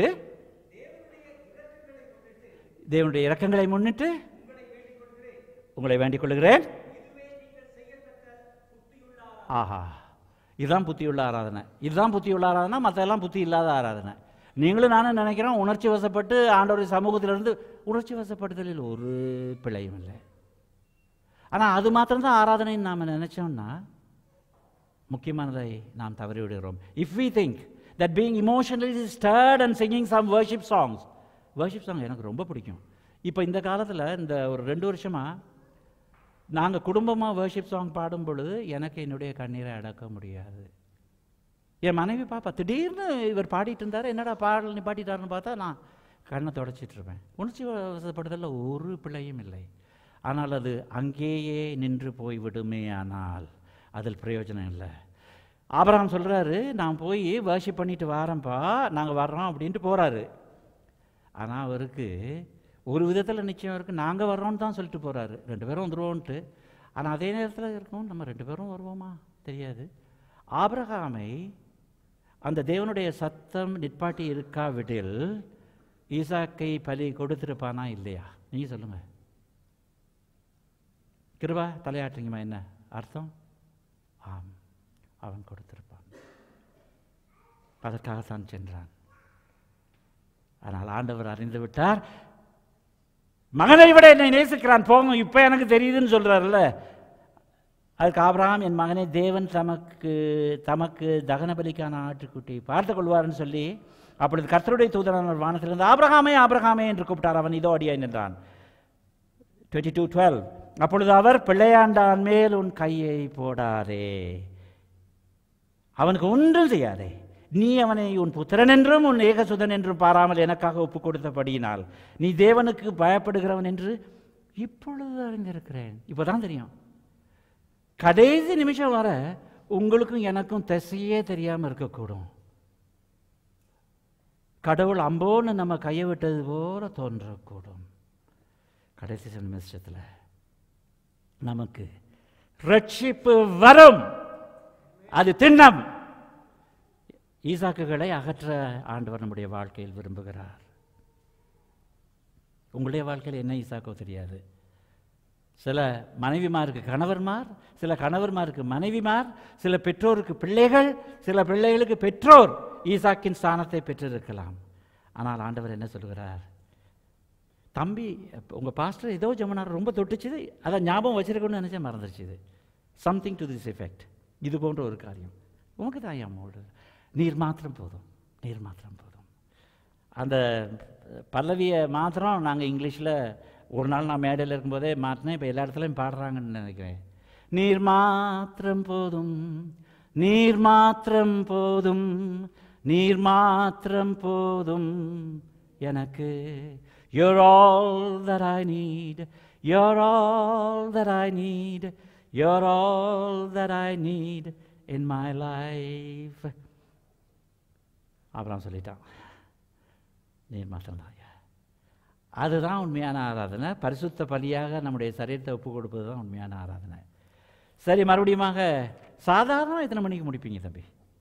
தேவனுடைய இரக்கங்களை முன்னிட்டு உங்களை வேண்டிக் கொள்கிறேன் ஆஹா இதுதான் புத்தியுள்ள ஆராதனை இதுதான் புத்தியுள்ள ஆராதனை மற்றெல்லாம் புத்தி இல்லாத ஆராதனை நீங்களும் நானும் நினைக்கிறோம் உணர்ச்சி வசப்பட்டு ஆண்டவருடைய சமூகத்திலிருந்து உணர்ச்சி வசப்படுதலில் ஒரு பிழையும் இல்லை ஆனால் அது மாத்திரம்தான் ஆராதனைன்னு நாம் நினைச்சோம்னா முக்கியமானதை நாம் தவறி விடுகிறோம் if we think that being emotionally stirred and singing some worship songs worship song எனக்கு ரொம்ப பிடிக்கும் இப்போ இந்த காலத்தில் இந்த ஒரு ரெண்டு வருஷமாக நாங்கள் குடும்பமாக வர்ஷிப் சாங் பாடும் பொழுது எனக்கு என்னுடைய கண்ணீரை அடக்க முடியாது என் மனைவி பாப்பா திடீர்னு இவர் பாடிட்டு இருந்தார் என்னடா பாடல் நிப்பாட்டிட்டாருன்னு பார்த்தா நான் கண்ணை தொடச்சிட்டு இருப்பேன் உணர்ச்சி வசப்படுதலில் ஒரு பிழையும் இல்லை ஆனால் அது அங்கேயே நின்று போய் விடுமே ஆனால் அதில் பிரயோஜனம் இல்லை ஆபரகம் சொல்கிறாரு நான் போய் வர்ஷிப் பண்ணிட்டு வாரேன்ப்பா நாங்கள் வர்றோம் அப்படின்ட்டு போகிறாரு ஆனால் அவருக்கு ஒரு விதத்தில் நிச்சயம் இருக்குது நாங்கள் வர்றோம்னு தான் சொல்லிட்டு போகிறாரு ரெண்டு பேரும் வந்துருவோன்ட்டு ஆனால் அதே நேரத்தில் இருக்கும் நம்ம ரெண்டு பேரும் வருவோமா தெரியாது ஆபிரகாமை அந்த தேவனுடைய சத்தம் நிற்பாட்டி இருக்காவிடில் ஈசாக்கை பலி கொடுத்திருப்பானா இல்லையா நீங்கள் சொல்லுங்கள் கிருபா தலையாட்டுங்கம்மா என்ன அர்த்தம் ஆம் அவன் கொடுத்திருப்பான் அதற்காகத்தான் சென்றான் ஆனால் ஆண்டவர் அறிந்து விட்டார் மகனை விட என்னை நேசிக்கிறான் போங்க இப்போ எனக்கு தெரியுதுன்னு சொல்றாருல்ல அதுக்கு ஆபிரகாம் என் மகனை தேவன் தமக்கு தமக்கு தகன பலிக்கான ஆட்டுக்குட்டி பார்த்து கொள்வார்னு சொல்லி அப்பொழுது கர்த்தருடைய தூதரான வானத்திலிருந்து ஆபிரகாமே ஆபிரகாமே என்று கூப்பிட்டார் அவன் இதோ அடியாய் நின்றான் டுவெண்ட்டி டூ டுவெல் அப்பொழுது அவர் பிள்ளையாண்டான் மேல் உன் கையை போடாதே அவனுக்கு ஒன்றும் செய்யாதே நீ அவனை உன் புத்திரன் என்றும் உன் ஏகசுதன் என்றும் பாராமல் எனக்காக ஒப்பு கொடுத்தபடியினால் நீ தேவனுக்கு பயப்படுகிறவன் என்று இப்பொழுது அறிந்திருக்கிறேன் இப்போதான் தெரியும் கடைசி நிமிஷம் வர உங்களுக்கும் எனக்கும் திசையே தெரியாமல் இருக்கக்கூடும் கடவுள் அம்போன்னு நம்ம கையை விட்டது போல தோன்றக்கூடும் கடைசி நிமிஷத்தில் நமக்கு ரட்சிப்பு வரும் அது திண்ணம் ஈசாக்குகளை அகற்ற ஆண்டவர் நம்முடைய வாழ்க்கையில் விரும்புகிறார் உங்களுடைய வாழ்க்கையில் என்ன ஈசாக்கோ தெரியாது சில மனைவிமாருக்கு கணவர்மார் சில கணவர்மாருக்கு மனைவிமார் சில பெற்றோருக்கு பிள்ளைகள் சில பிள்ளைகளுக்கு பெற்றோர் ஈசாக்கின் ஸ்தானத்தை பெற்றிருக்கலாம் ஆனால் ஆண்டவர் என்ன சொல்கிறார் தம்பி உங்கள் பாஸ்டர் ஏதோ ஜெபனார் ரொம்ப தொட்டுச்சுது அதை ஞாபகம் வச்சிருக்கணும்னு நினச்சேன் மறந்துருச்சு இது சம்திங் டு திஸ் எஃபெக்ட் இது போன்ற ஒரு காரியம் உனக்கு தான் அம்மோடு நீர் மாத்திரம் போதும் நீர் மாத்திரம் போதும் அந்த பல்லவியை மாத்திரம் நாங்கள் இங்கிலீஷில் ஒரு நாள் நான் மேடையில் இருக்கும்போதே மாற்றினேன் இப்போ எல்லா இடத்துலையும் பாடுறாங்கன்னு நினைக்கிறேன் நீர் மாத்திரம் போதும் நீர் மாத்திரம் போதும் நீர் மாத்திரம் போதும் எனக்கு You're all that I need. You're all that I need. You're all that I need in my life. அப்புறம் சொல்லிட்டான் நீர் மாத்திரம்தான் ஐயா அதுதான் உண்மையான ஆராதனை பரிசுத்த பலியாக நம்முடைய சரீரத்தை ஒப்பு கொடுப்பது தான் உண்மையான ஆராதனை சரி மறுபடியுமாக சாதாரண எத்தனை மணிக்கு முடிப்பீங்க தம்பி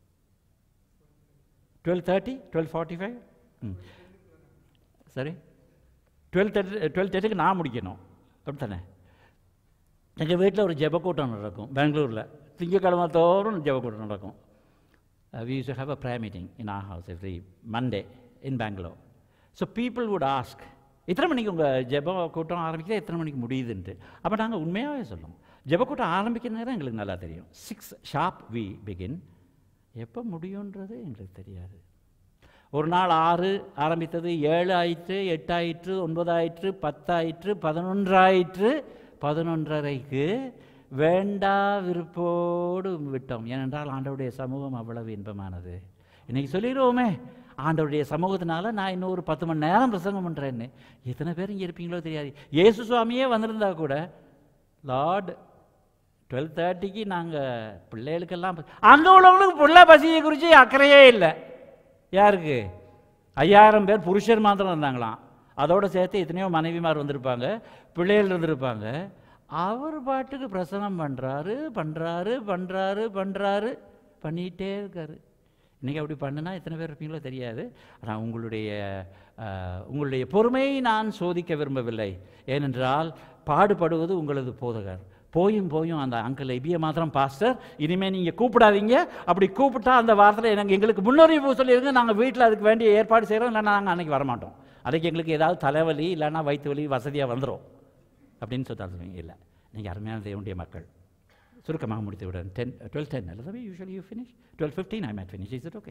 twelve thirty twelve forty five ம் சரி டுவெல் தேர்ட்டி டுவெல் தேர்ட்டிக்கு நான் முடிக்கணும் அப்படி தானே எங்கள் வீட்டில் ஒரு ஜெபக்கூட்டம் நடக்கும் பெங்களூரில் திங்கக்கிழமை தோறும் ஜெபக்கூட்டம் நடக்கும் we used to have a prayer meeting in our house every Monday in Bangalore so people would ask எத்தனை மணிக்கு உங்கள் ஜெப கூட்டம் ஆரம்பிக்குது எத்தனை மணிக்கு முடியுதுன்ட்டு அப்போ நாங்கள் உண்மையாகவே சொல்லுவோம் ஜெப கூட்டம் ஆரம்பிக்கிற நேரம் எங்களுக்கு நல்லா தெரியும் சிக்ஸ் ஷார்ப் வி பிகின் எப்போ முடியுன்றது எங்களுக்கு தெரியாது ஒரு நாள் ஆறு ஆரம்பித்தது ஏழு ஆயிற்று எட்டு ஆயிற்று ஒன்பது ஆயிற்று பத்தாயிற்று பதினொன்றாயிற்று பதினொன்றரைக்கு வேண்டா விருப்போடு விட்டோம் ஏனென்றால் ஆண்டவருடைய சமூகம் அவ்வளவு இன்பமானது இன்னைக்கு சொல்லிடுவோமே ஆண்டவருடைய சமூகத்தினால நான் இன்னும் ஒரு பத்து மணி நேரம் பிரசங்கம் பண்ணுறேன்னு எத்தனை பேர் இங்கே இருப்பீங்களோ தெரியாது இயேசு சுவாமியே வந்திருந்தா கூட லார்ட் டுவெல் தேர்ட்டிக்கு நாங்கள் பிள்ளைகளுக்கெல்லாம் அங்கே உள்ளவங்களுக்கு பிள்ளை பசியை குறித்து அக்கறையே இல்லை யாருக்கு ஐயாயிரம் பேர் புருஷர் மாத்திரம் இருந்தாங்களாம் அதோட சேர்த்து எத்தனையோ மனைவிமார் வந்திருப்பாங்க பிள்ளைகள் இருந்திருப்பாங்க அவர் பாட்டுக்கு பிரசனம் பண்ணுறாரு பண்ணுறாரு பண்ணுறாரு பண்ணுறாரு பண்ணிகிட்டே இருக்காரு இன்றைக்கி அப்படி பண்ணுனா எத்தனை பேர் இருப்பீங்களோ தெரியாது ஆனால் உங்களுடைய அஹ், உங்களுடைய பொறுமையை நான் சோதிக்க விரும்பவில்லை ஏனென்றால் பாடுபடுவது உங்களது போதகர் போயும் போயும் அந்த அங்கிள் எபியை மாத்திரம் பாஸ்டர் இனிமேல் நீங்கள் கூப்பிடாதீங்க அப்படி கூப்பிட்டா அந்த வாரத்தில் எனக்கு எங்களுக்கு முன்னறிவு சொல்லிடுங்க நாங்கள் வீட்டில் அதுக்கு வேண்டிய ஏற்பாடு செய்கிறோம் இல்லைன்னா நாங்கள் அன்றைக்கி வரமாட்டோம் அன்றைக்கி எங்களுக்கு ஏதாவது தலைவலி இல்லைன்னா வயிற்று வலி வசதியாக வந்துடும் அப்படின்னு சொல்லி சொல்லுவீங்க இல்லை நீங்கள் அருமையான தேவனுடைய மக்கள் சுருக்கமாக முடித்து விட டென் டுவெல் டென் அல்லது usually you finish twelve fifteen I made finish is it okay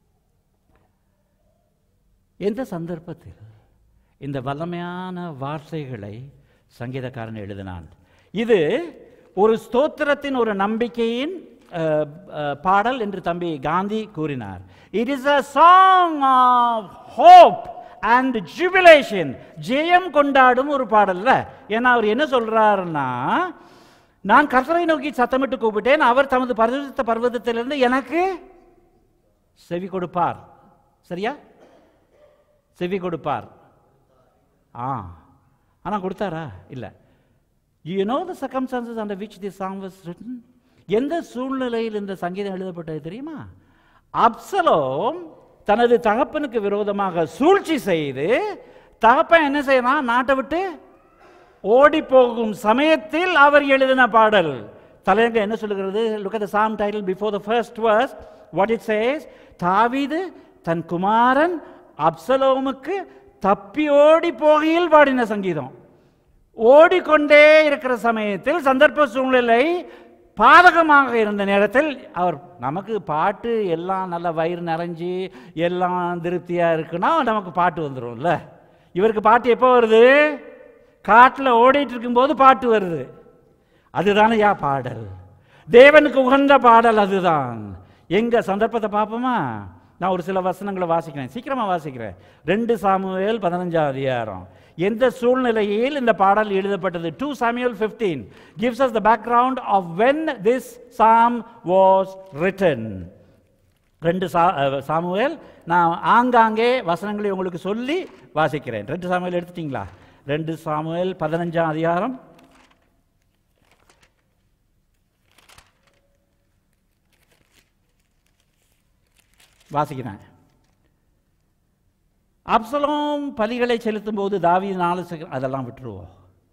எந்த சந்தர்ப்பத்தில் இந்த வல்லமையான வார்த்தைகளை சங்கீதக்காரன் எழுதினான் இது ஒரு ஸ்தோத்திரத்தின் ஒரு நம்பிக்கையின் அஹ், அஹ், பாடல் என்று தம்பி காந்தி கூறினார் it is a song of hope and jubilation ஜெயம் கொண்டாடும் ஒரு பாடல்ல ஏன்னா அவர் என்ன சொல்றாருன்னா நான் கர்த்தரை நோக்கி சத்தமிட்டு கூப்பிட்டேன் அவர் தமது பரிசுத்த பர்வதத்திலிருந்து எனக்கு செவி கொடுப்பார் சரியா செவி கொடுப்பார் ஆ ஆனால் கொடுத்தாரா இல்லை you know the circumstances under which the song was written எந்த சூழ்நிலையில் இந்த சங்கீதம் எழுதப்பட்டது தெரியுமா அப்சலோம் தனது தகப்பனுக்கு விரோதமாக சூழ்ச்சி செய்து தகப்பன் என்ன செய்யறான் நாட்டை விட்டு ஓடி போகும் சமயத்தில் அவர் எழுதின பாடல் தலையங்க என்ன சொல்லுகிறது look at the psalm title before the first verse what it says தாவீது தன் குமாரன் அப்சலோமுக்கு தப்பி ஓடி போகையில் பாடின சங்கீதம் ஓடிக்கொண்டே இருக்கிற சமயத்தில் சந்தர்ப்ப சூழ்நிலை பாதகமாக இருந்த நேரத்தில் அவர் நமக்கு பாட்டு எல்லாம் நல்ல வயிறு நிறைஞ்சு எல்லாம் திருப்தியாக இருக்குன்னா நமக்கு பாட்டு வந்துடும்ல இவருக்கு பாட்டு எப்போ வருது காட்டில் ஓடிட்டு இருக்கும்போது பாட்டு வருது அதுதானே யா பாடல் தேவனுக்கு உகந்த பாடல் அதுதான் எங்க சந்தர்ப்பத்தை பார்ப்போமா நான் ஒரு சில வசனங்களை வாசிக்கிறேன் சீக்கிரமா வாசிக்கிறேன் ரெண்டு சாமுவேல் பதினஞ்சாம் அதிகாரம் எந்த சூழ்நிலையில் இந்த பாடல் எழுதப்பட்டது two Samuel fifteen gives us the background of when this psalm was written ரெண்டு சா அஹ், சாமுவேல் நான் ஆங்காங்கே வசனங்களை உங்களுக்கு சொல்லி வாசிக்கிறேன் ரெண்டு சாமுவேல் எடுத்துட்டீங்களா ரெண்டு சாமுவேல் பதினஞ்சாம் அதிகாரம் வாசிக்கிறேன் அப்சலோம் பலிகளை செலுத்தும் போது தாவீது நாலு செக- அதெல்லாம் விட்டுருவோம்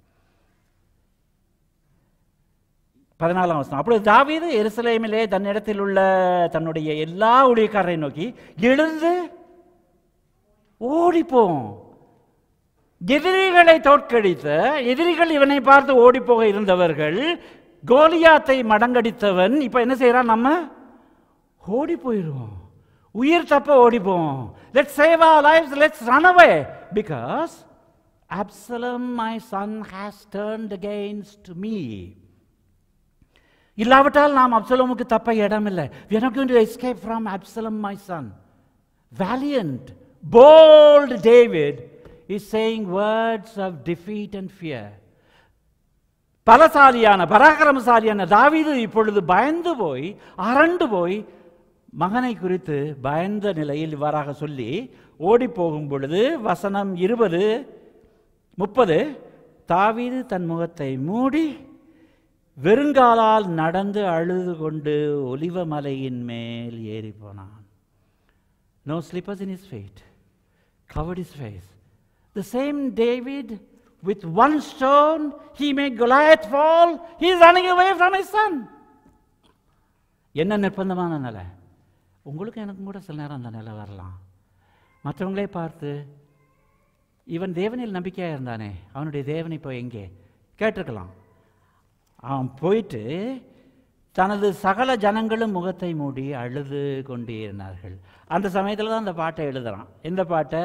பதினாலாம் வசனம் அப்பொழுது தாவீது எருசலேமிலே தன்னிடத்தில் உள்ள தன்னுடைய எல்லா ஊழியக்காரரை நோக்கி எழுந்து ஓடிப்போம் எதிரிகளை தோற்கடித்த எதிரிகள் இவனை பார்த்து ஓடிப்போக இருந்தவர்கள் கோலியாத்தை மடங்கடித்தவன் இப்ப என்ன செய்யறான் நம்ம ஓடி போயிடுவோம் உயிர் தப்ப ஓடிப்போம் let's save our lives let's run away because Absalom my son has turned against me இல்லாவிட்டால் நாம் அப்சலோமுக்கு தப்ப இடம் இல்லை we are not going to escape from Absalom my son valiant bold David is saying words of defeat and fear பலசாலியான பராக்கிரமசாலியான தாவீது இப்பொழுது பயந்து போய் அரண்டு போய் மகனை குறித்து பயந்த நிலையில் இவ்வாறாக சொல்லி ஓடி போகும் பொழுது வசனம் இருபது முப்பது தாவீது தன் முகத்தை மூடி வெறுங்காலால் நடந்து அழுது கொண்டு ஒலிவ மலையின் மேல் ஏறி போனான் No slippers in his feet, covered his face. The same David, with one stone, he made Goliath fall. He is running away from his son. என்ன நிர்பந்தமான நிலை உங்களுக்கு எனக்கும் கூட சில நேரம் அந்த நிலை வரலாம் மற்றவங்களே பார்த்து இவன் தேவனில் நம்பிக்கையாக இருந்தானே அவனுடைய தேவன் இப்போ எங்கே கேட்டிருக்கலாம் அவன் போயிட்டு தனது சகல ஜனங்களும் முகத்தை மூடி அழுது கொண்டே இருந்தார்கள் அந்த சமயத்தில் தான் அந்த பாட்டை எழுதுறான் எந்த பாட்டை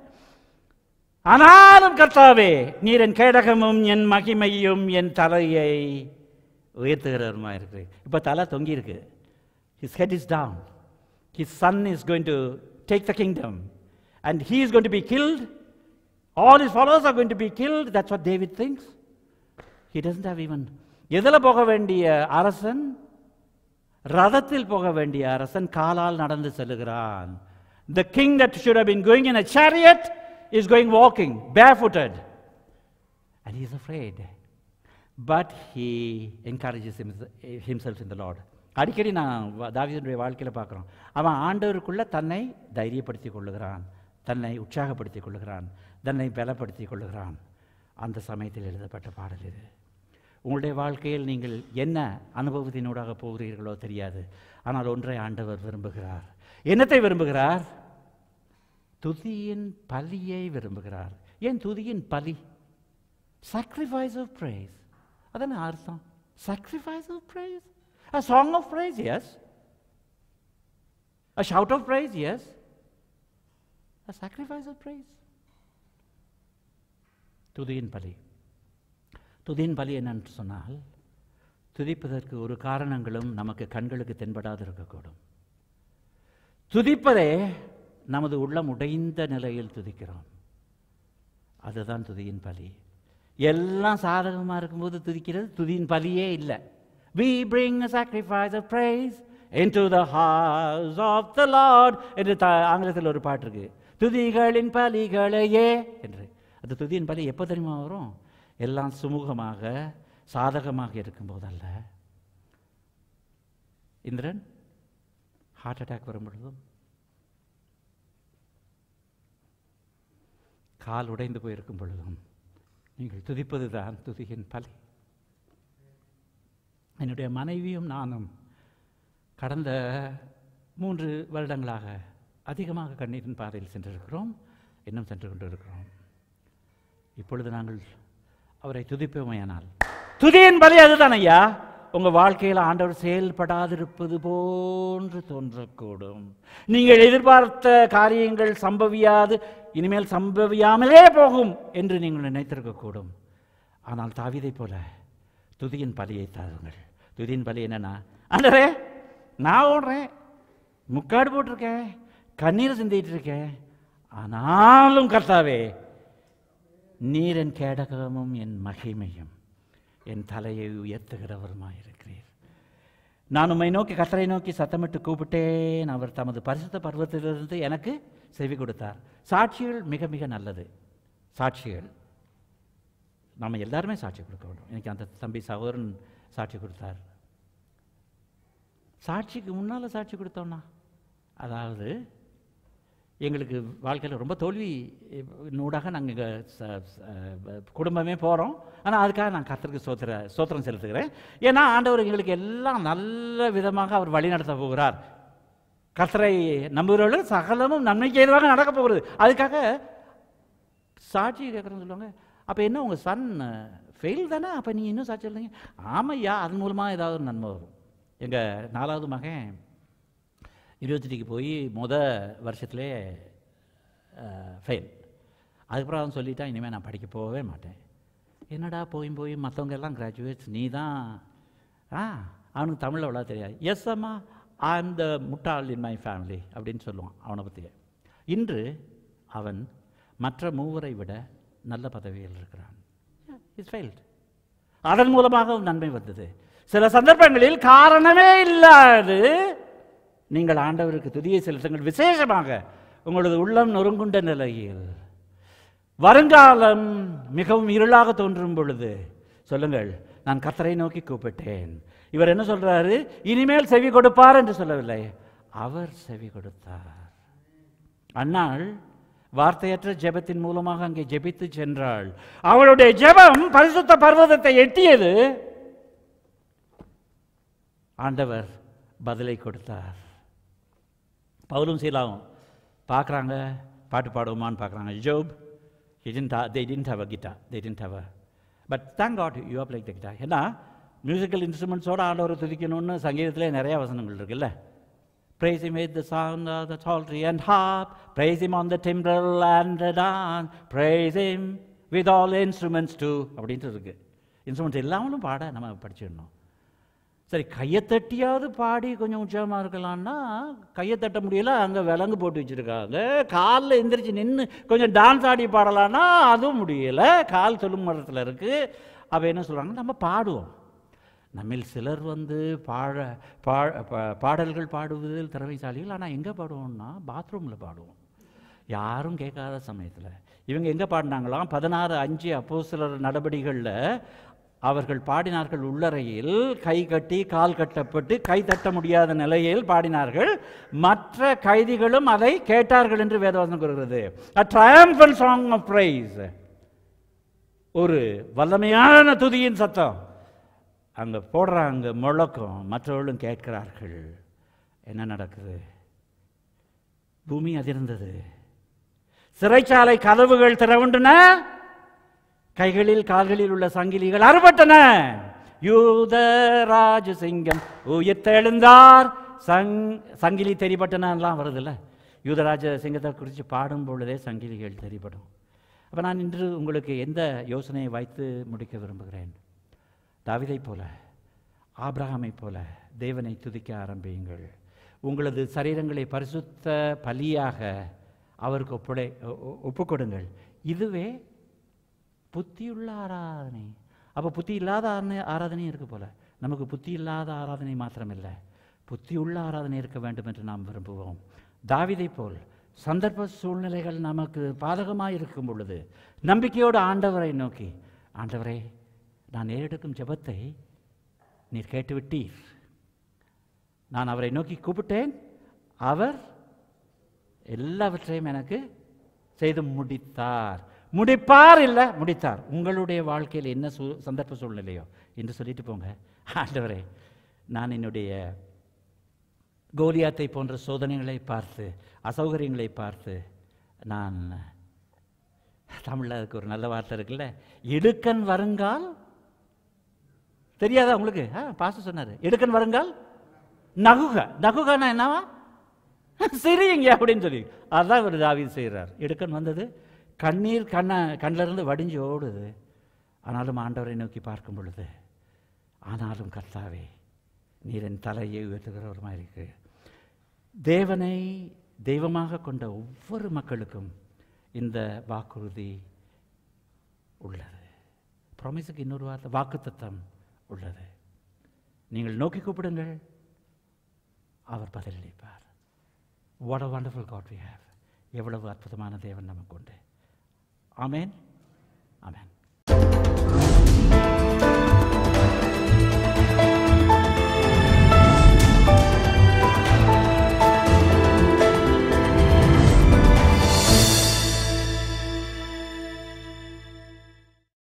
ஆனாலும் கர்த்தாவே நீர் என் கேடகமும் என் மகிமையும் என் தலையை உயர்த்துகிறவருமா இருக்கு இப்போ தலை தொங்கி இருக்கு his head is down his son is going to take the kingdom and he is going to be killed all his followers are going to be killed that's what David thinks he doesn't have even எதில் போக வேண்டிய அரசன் ரதத்தில் போக வேண்டிய அரசன் காலால் நடந்து செல்லுகிறான் the king that should have been going in a chariot is going walking barefooted and he is afraid but he encourages him- himself in the lord அடிக்கடி நான் வ- தாவீதுடைய வாழ்க்கையில் பார்க்குறோம் அவன் ஆண்டவருக்குள்ள தன்னை தைரியப்படுத்திக் கொள்ளுகிறான் தன்னை உற்சாகப்படுத்திக் கொள்ளுகிறான் தன்னை பலப்படுத்திக் கொள்ளுகிறான் அந்த சமயத்தில் எழுதப்பட்ட பாடல் இது உங்களுடைய வாழ்க்கையில் நீங்கள் என்ன அனுபவத்தினூடாக போகிறீர்களோ தெரியாது ஆனால் ஒன்றை ஆண்டவர் விரும்புகிறார் என்னத்தை விரும்புகிறார் துதியின் பலியை விரும்புகிறார் ஏன் துதியின் பலி sacrifice of praise அதான அர்த்தம் sacrifice of praise a song of praise yes a shout of praise yes a sacrifice of praise துதியின் பலி துதியின் பலி என்னன்னு சொன்னால் துதிப்பதற்கு ஒரு காரணங்களும் நமக்கு கண்களுக்கு தென்படாது இருக்கக்கூடும் துதிப்பதே நமது உள்ளம் உடைந்த நிலையில் துதிக்கிறோம் அதுதான் துதியின் பலி எல்லாம் சாதகமாக இருக்கும்போது துதிக்கிறது துதியின் பலியே இல்லை we bring a sacrifice of praise into the house of the lord என்று த ஆங்கிலத்தில் ஒரு பாட்டு இருக்கு துதிகளின் பலிகளையே என்று அந்த துதியின் பலி எப்போ தெரியுமா வரும் எல்லாம் சுமூகமாக சாதகமாக இருக்கும்போதல்ல இந்திரன் ஹார்ட் அட்டாக் வரும் பொழுதும் கால் உடைந்து போயிருக்கும் பொழுதும் நீங்கள் துதிப்பது தான் துதியின் பலி என்னுடைய மனைவியும் நானும் கடந்த மூன்று வருடங்களாக அதிகமாக கண்ணீரின் பாதையில் சென்றிருக்கிறோம் இன்னும் சென்று கொண்டு இருக்கிறோம் இப்பொழுது நாங்கள் அவரை துதிப்போமையானால் துதியின் பலி அதுதான் ஐயா உங்க வாழ்க்கையில் ஆண்டவர் செயல்படாதிருப்பது போன்று தோன்றக்கூடும் நீங்கள் எதிர்பார்த்த காரியங்கள் சம்பவியாது இனிமேல் சம்பவியாமலே போகும் என்று நீங்கள் நினைத்திருக்கக்கூடும் ஆனால் தாவீதைப் போல துதியின் பலியை தாருங்கள் துதியின் பலி என்னன்னா ஆண்டரே நான் ஓடுறேன் முக்காடு போட்டிருக்கேன் கண்ணீர் சிந்திட்டு இருக்கேன் ஆனாலும் கர்த்தாவே நீர் என் கேடகமும் என் மகிமையும் என் தலையை உயர்த்துகிறவருமாயிருக்கிறீர் நான் உம்மை நோக்கி கத்தரை நோக்கி சத்தமிட்டு கூப்பிட்டேன் அவர் தமது பரிசுத்த பருவத்திலிருந்து எனக்கு செவி கொடுத்தார் சாட்சிகள் மிக மிக நல்லது சாட்சிகள் நம்ம எல்லாருமே சாட்சி கொடுக்க வேண்டும் எனக்கு அந்த தம்பி சகோதரன் சாட்சி கொடுத்தார் சாட்சிக்கு முன்னால் சாட்சி கொடுத்தோம்னா அதாவது எங்களுக்கு வாழ்க்கையில் ரொம்ப தோல்வி நூடாக நாங்கள் இங்கே குடும்பமே போகிறோம் ஆனால் அதுக்காக நான் கர்த்தருக்கு சோத்திர சோத்திரம் செலுத்துகிறேன் ஏன்னா ஆண்டவர் எங்களுக்கு எல்லாம் நல்ல விதமாக அவர் வழி நடத்த போகிறார் கர்த்தரை நம்புகிறவர்கள் சகலமும் நன்மைக்கு ஏதுவாக நடக்க போகிறது அதுக்காக சாட்சி கேட்குறேன்னு சொல்லுவாங்க அப்போ என்ன உங்கள் சன் ஃபெயில் தானே அப்போ நீங்கள் இன்னும் சாட்சி இல்லைங்க ஆமாய்யா அதன் மூலமாக ஏதாவது ஒரு நன்மை வரும் எங்கள் நாலாவது மகன் யூனிவர்சிட்டிக்கு போய் முத வருஷத்துலே ஃபெயில் அதுக்கப்புறம் அவன் சொல்லிட்டான் இனிமேல் நான் படிக்க போகவே மாட்டேன் என்னடா போய் போய் மற்றவங்க எல்லாம் கிராஜுவேட்ஸ் நீ தான் ஆ அவனுக்கு தமிழ் அவ்வளோ தெரியாது எஸ் அம்மா ஐ ஆம் த முட்டாள் இன் மை ஃபேமிலி அப்படின்னு சொல்லுவான் அவனை பற்றி இன்று அவன் மற்ற மூவரை விட நல்ல பதவியில் இருக்கிறான் இஸ் ஃபெயில்ட் அதன் மூலமாக ஒரு நன்மை வந்தது சில சந்தர்ப்பங்களில் காரணமே இல்லாது நீங்கள் ஆண்டவருக்கு துதியை செலுத்துங்கள் விசேஷமாக உங்களது உள்ளம் நொறுங்குண்ட நிலையில் வருங்காலம் மிகவும் இருளாக தோன்றும் பொழுது சொல்லுங்கள் நான் கத்தரை நோக்கி கூப்பிட்டேன் இவர் என்ன சொல்றாரு இனிமேல் செவி கொடுப்பார் என்று சொல்லவில்லை அவர் செவி கொடுத்தார் அன்னாள் வார்த்தையற்ற ஜெபத்தின் மூலமாக அங்கே ஜெபித்து சென்றாள் அவளுடைய ஜெபம் பரிசுத்த பர்வதத்தை எட்டியது ஆண்டவர் பதிலை கொடுத்தார் பவுலும் சீலாவும் பார்க்குறாங்க பாட்டு பாடுவோமான்னு பார்க்குறாங்க Job he didn't ha- they didn't have a guitar they didn't have a but thank god you have played the guitar ஏன்னா மியூசிக்கல் இன்ஸ்ட்ருமெண்ட்ஸோட ஆண்டவரை துதிக்கணும்னு சங்கீதத்திலே நிறைய வசனங்கள் இருக்குல்ல Praise him with the sound of the psaltery and harp. Praise him on the timbrel and the dance. Praise him with all instruments too. அப்படின்ட்டு இருக்கு இன்ஸ்ட்ருமெண்ட்ஸ் எல்லாமலும் பாட நம்ம படிச்சிடணும் சரி கையை தட்டியாவது பாடி கொஞ்சம் உற்சாகமாக இருக்கலாம்னா கையை தட்ட முடியல அங்கே விலங்கு போட்டு வச்சுருக்காங்க காலில் எந்திரிச்சு நின்று கொஞ்சம் டான்ஸ் ஆடி பாடலான்னா அதுவும் முடியலை கால் சொல்லும் மரத்தில் இருக்குது அப்போ என்ன சொல்கிறாங்க நம்ம பாடுவோம் நம்மில் சிலர் வந்து பாழ பா பா- பாடல்கள் பாடுவதில் திறமைசாலிகள் ஆனால் எங்கே பாடுவோம்னா பாத்ரூமில் பாடுவோம் யாரும் கேட்காத சமயத்தில் இவங்க எங்கே பாடினாங்களாம் பதினாறு அஞ்சு அப்போ சிலர் நடவடிக்கைகளில் அவர்கள் பாடினார்கள் உள்ளறையில் கை கட்டி கால் கட்டப்பட்டு கை தட்ட முடியாத நிலையில் பாடினார்கள் மற்ற கைதிகளும் அதை கேட்டார்கள் என்று வேதவாசனம் கூறுகிறது a triumphant song of praise ஒரு வல்லமையான துதியின் சத்தம் அங்கே போடுறாங்க முழக்கம் மற்றவர்களும் கேட்கிறார்கள் என்ன நடக்குது பூமி அதிர்ந்தது சிறைச்சாலை கதவுகள் திறவுண்டன கைகளில் கால்களில் உள்ள சங்கிலிகள் அறுபட்டன யூத ராஜசிங்கம் உயிர்த்தெழுந்தார் சங் சங்கிலி தெரிபட்டனலாம் வருதுல்ல யூதராஜ சிங்கத்தை குறித்து பாடும் பொழுதே சங்கிலிகள் தெரிபடும் அப்போ நான் இன்று உங்களுக்கு எந்த யோசனையை வைத்து முடிக்க விரும்புகிறேன் தாவிதைப் போல ஆபிரகாமைப் போல தேவனை துதிக்க ஆரம்பியுங்கள் உங்களது சரீரங்களை பரிசுத்த பலியாக அவருக்கு ஒப்படை ஒ- ஒ- ஒப்புக்கொடுங்கள் இதுவே புத்தியுள்ள ஆராதனை அப்போ புத்தி இல்லாத ஆராதனை ஆராதனையும் இருக்கு போல நமக்கு புத்தி இல்லாத ஆராதனை மாத்திரமில்லை புத்தியுள்ள ஆராதனை இருக்க வேண்டும் என்று நாம் விரும்புவோம் தாவிதை போல் சந்தர்ப்ப சூழ்நிலைகள் நமக்கு பாதகமாக இருக்கும் பொழுது நம்பிக்கையோடு ஆண்டவரை நோக்கி ஆண்டவரே நான் ஏறெடுக்கும் ஜெபத்தை நீர் கேட்டுவிட்டீர் நான் அவரை நோக்கி கூப்பிட்டேன் அவர் எல்லாவற்றையும் எனக்கு செய்து முடித்தார் முடிப்பார் இல்லை முடித்தார் உங்களுடைய வாழ்க்கையில் என்ன சூ சந்தர்ப்ப சூழ்நிலையோ என்று சொல்லிட்டு போங்க ஆண்டவரே நான் என்னுடைய கோலியாத்தை போன்ற சோதனைகளை பார்த்து அசௌகரியங்களை பார்த்து நான் தமிழில் அதுக்கு ஒரு நல்ல வார்த்தை இருக்குல்ல இடுக்கன் வருங்கால் தெரியாதா உங்களுக்கு ஆ பாச சொன்னார் இடுக்கன் வருங்கால் நகுக நகுகனா என்னவா சிரியுங்க அப்படின்னு சொல்லி அதான் இவர் தாவீது செய்கிறார் இடுக்கன் வந்தது கண்ணீர் கண்ணை கண்ணில் இருந்து வடிஞ்சு ஓடுது ஆனாலும் ஆண்டவரை நோக்கி பார்க்கும் பொழுது ஆனாலும் கர்த்தாவே நீர் என் தலையை உயர்த்துகிறவருமா இருக்கு தேவனை தெய்வமாக கொண்ட ஒவ்வொரு மக்களுக்கும் இந்த வாக்குறுதி உள்ளது ப்ராமிஸுக்கு இன்னொரு வார்த்தை வாக்குத்தத்தம் உள்ளது நீங்கள் நோக்கி கூப்பிடுங்கள் அவர் பதிலளிப்பார் what a wonderful God we have எவ்வளவு அற்புதமான தேவன் நமக்கு உண்டு ஆமேன் ஆமேன்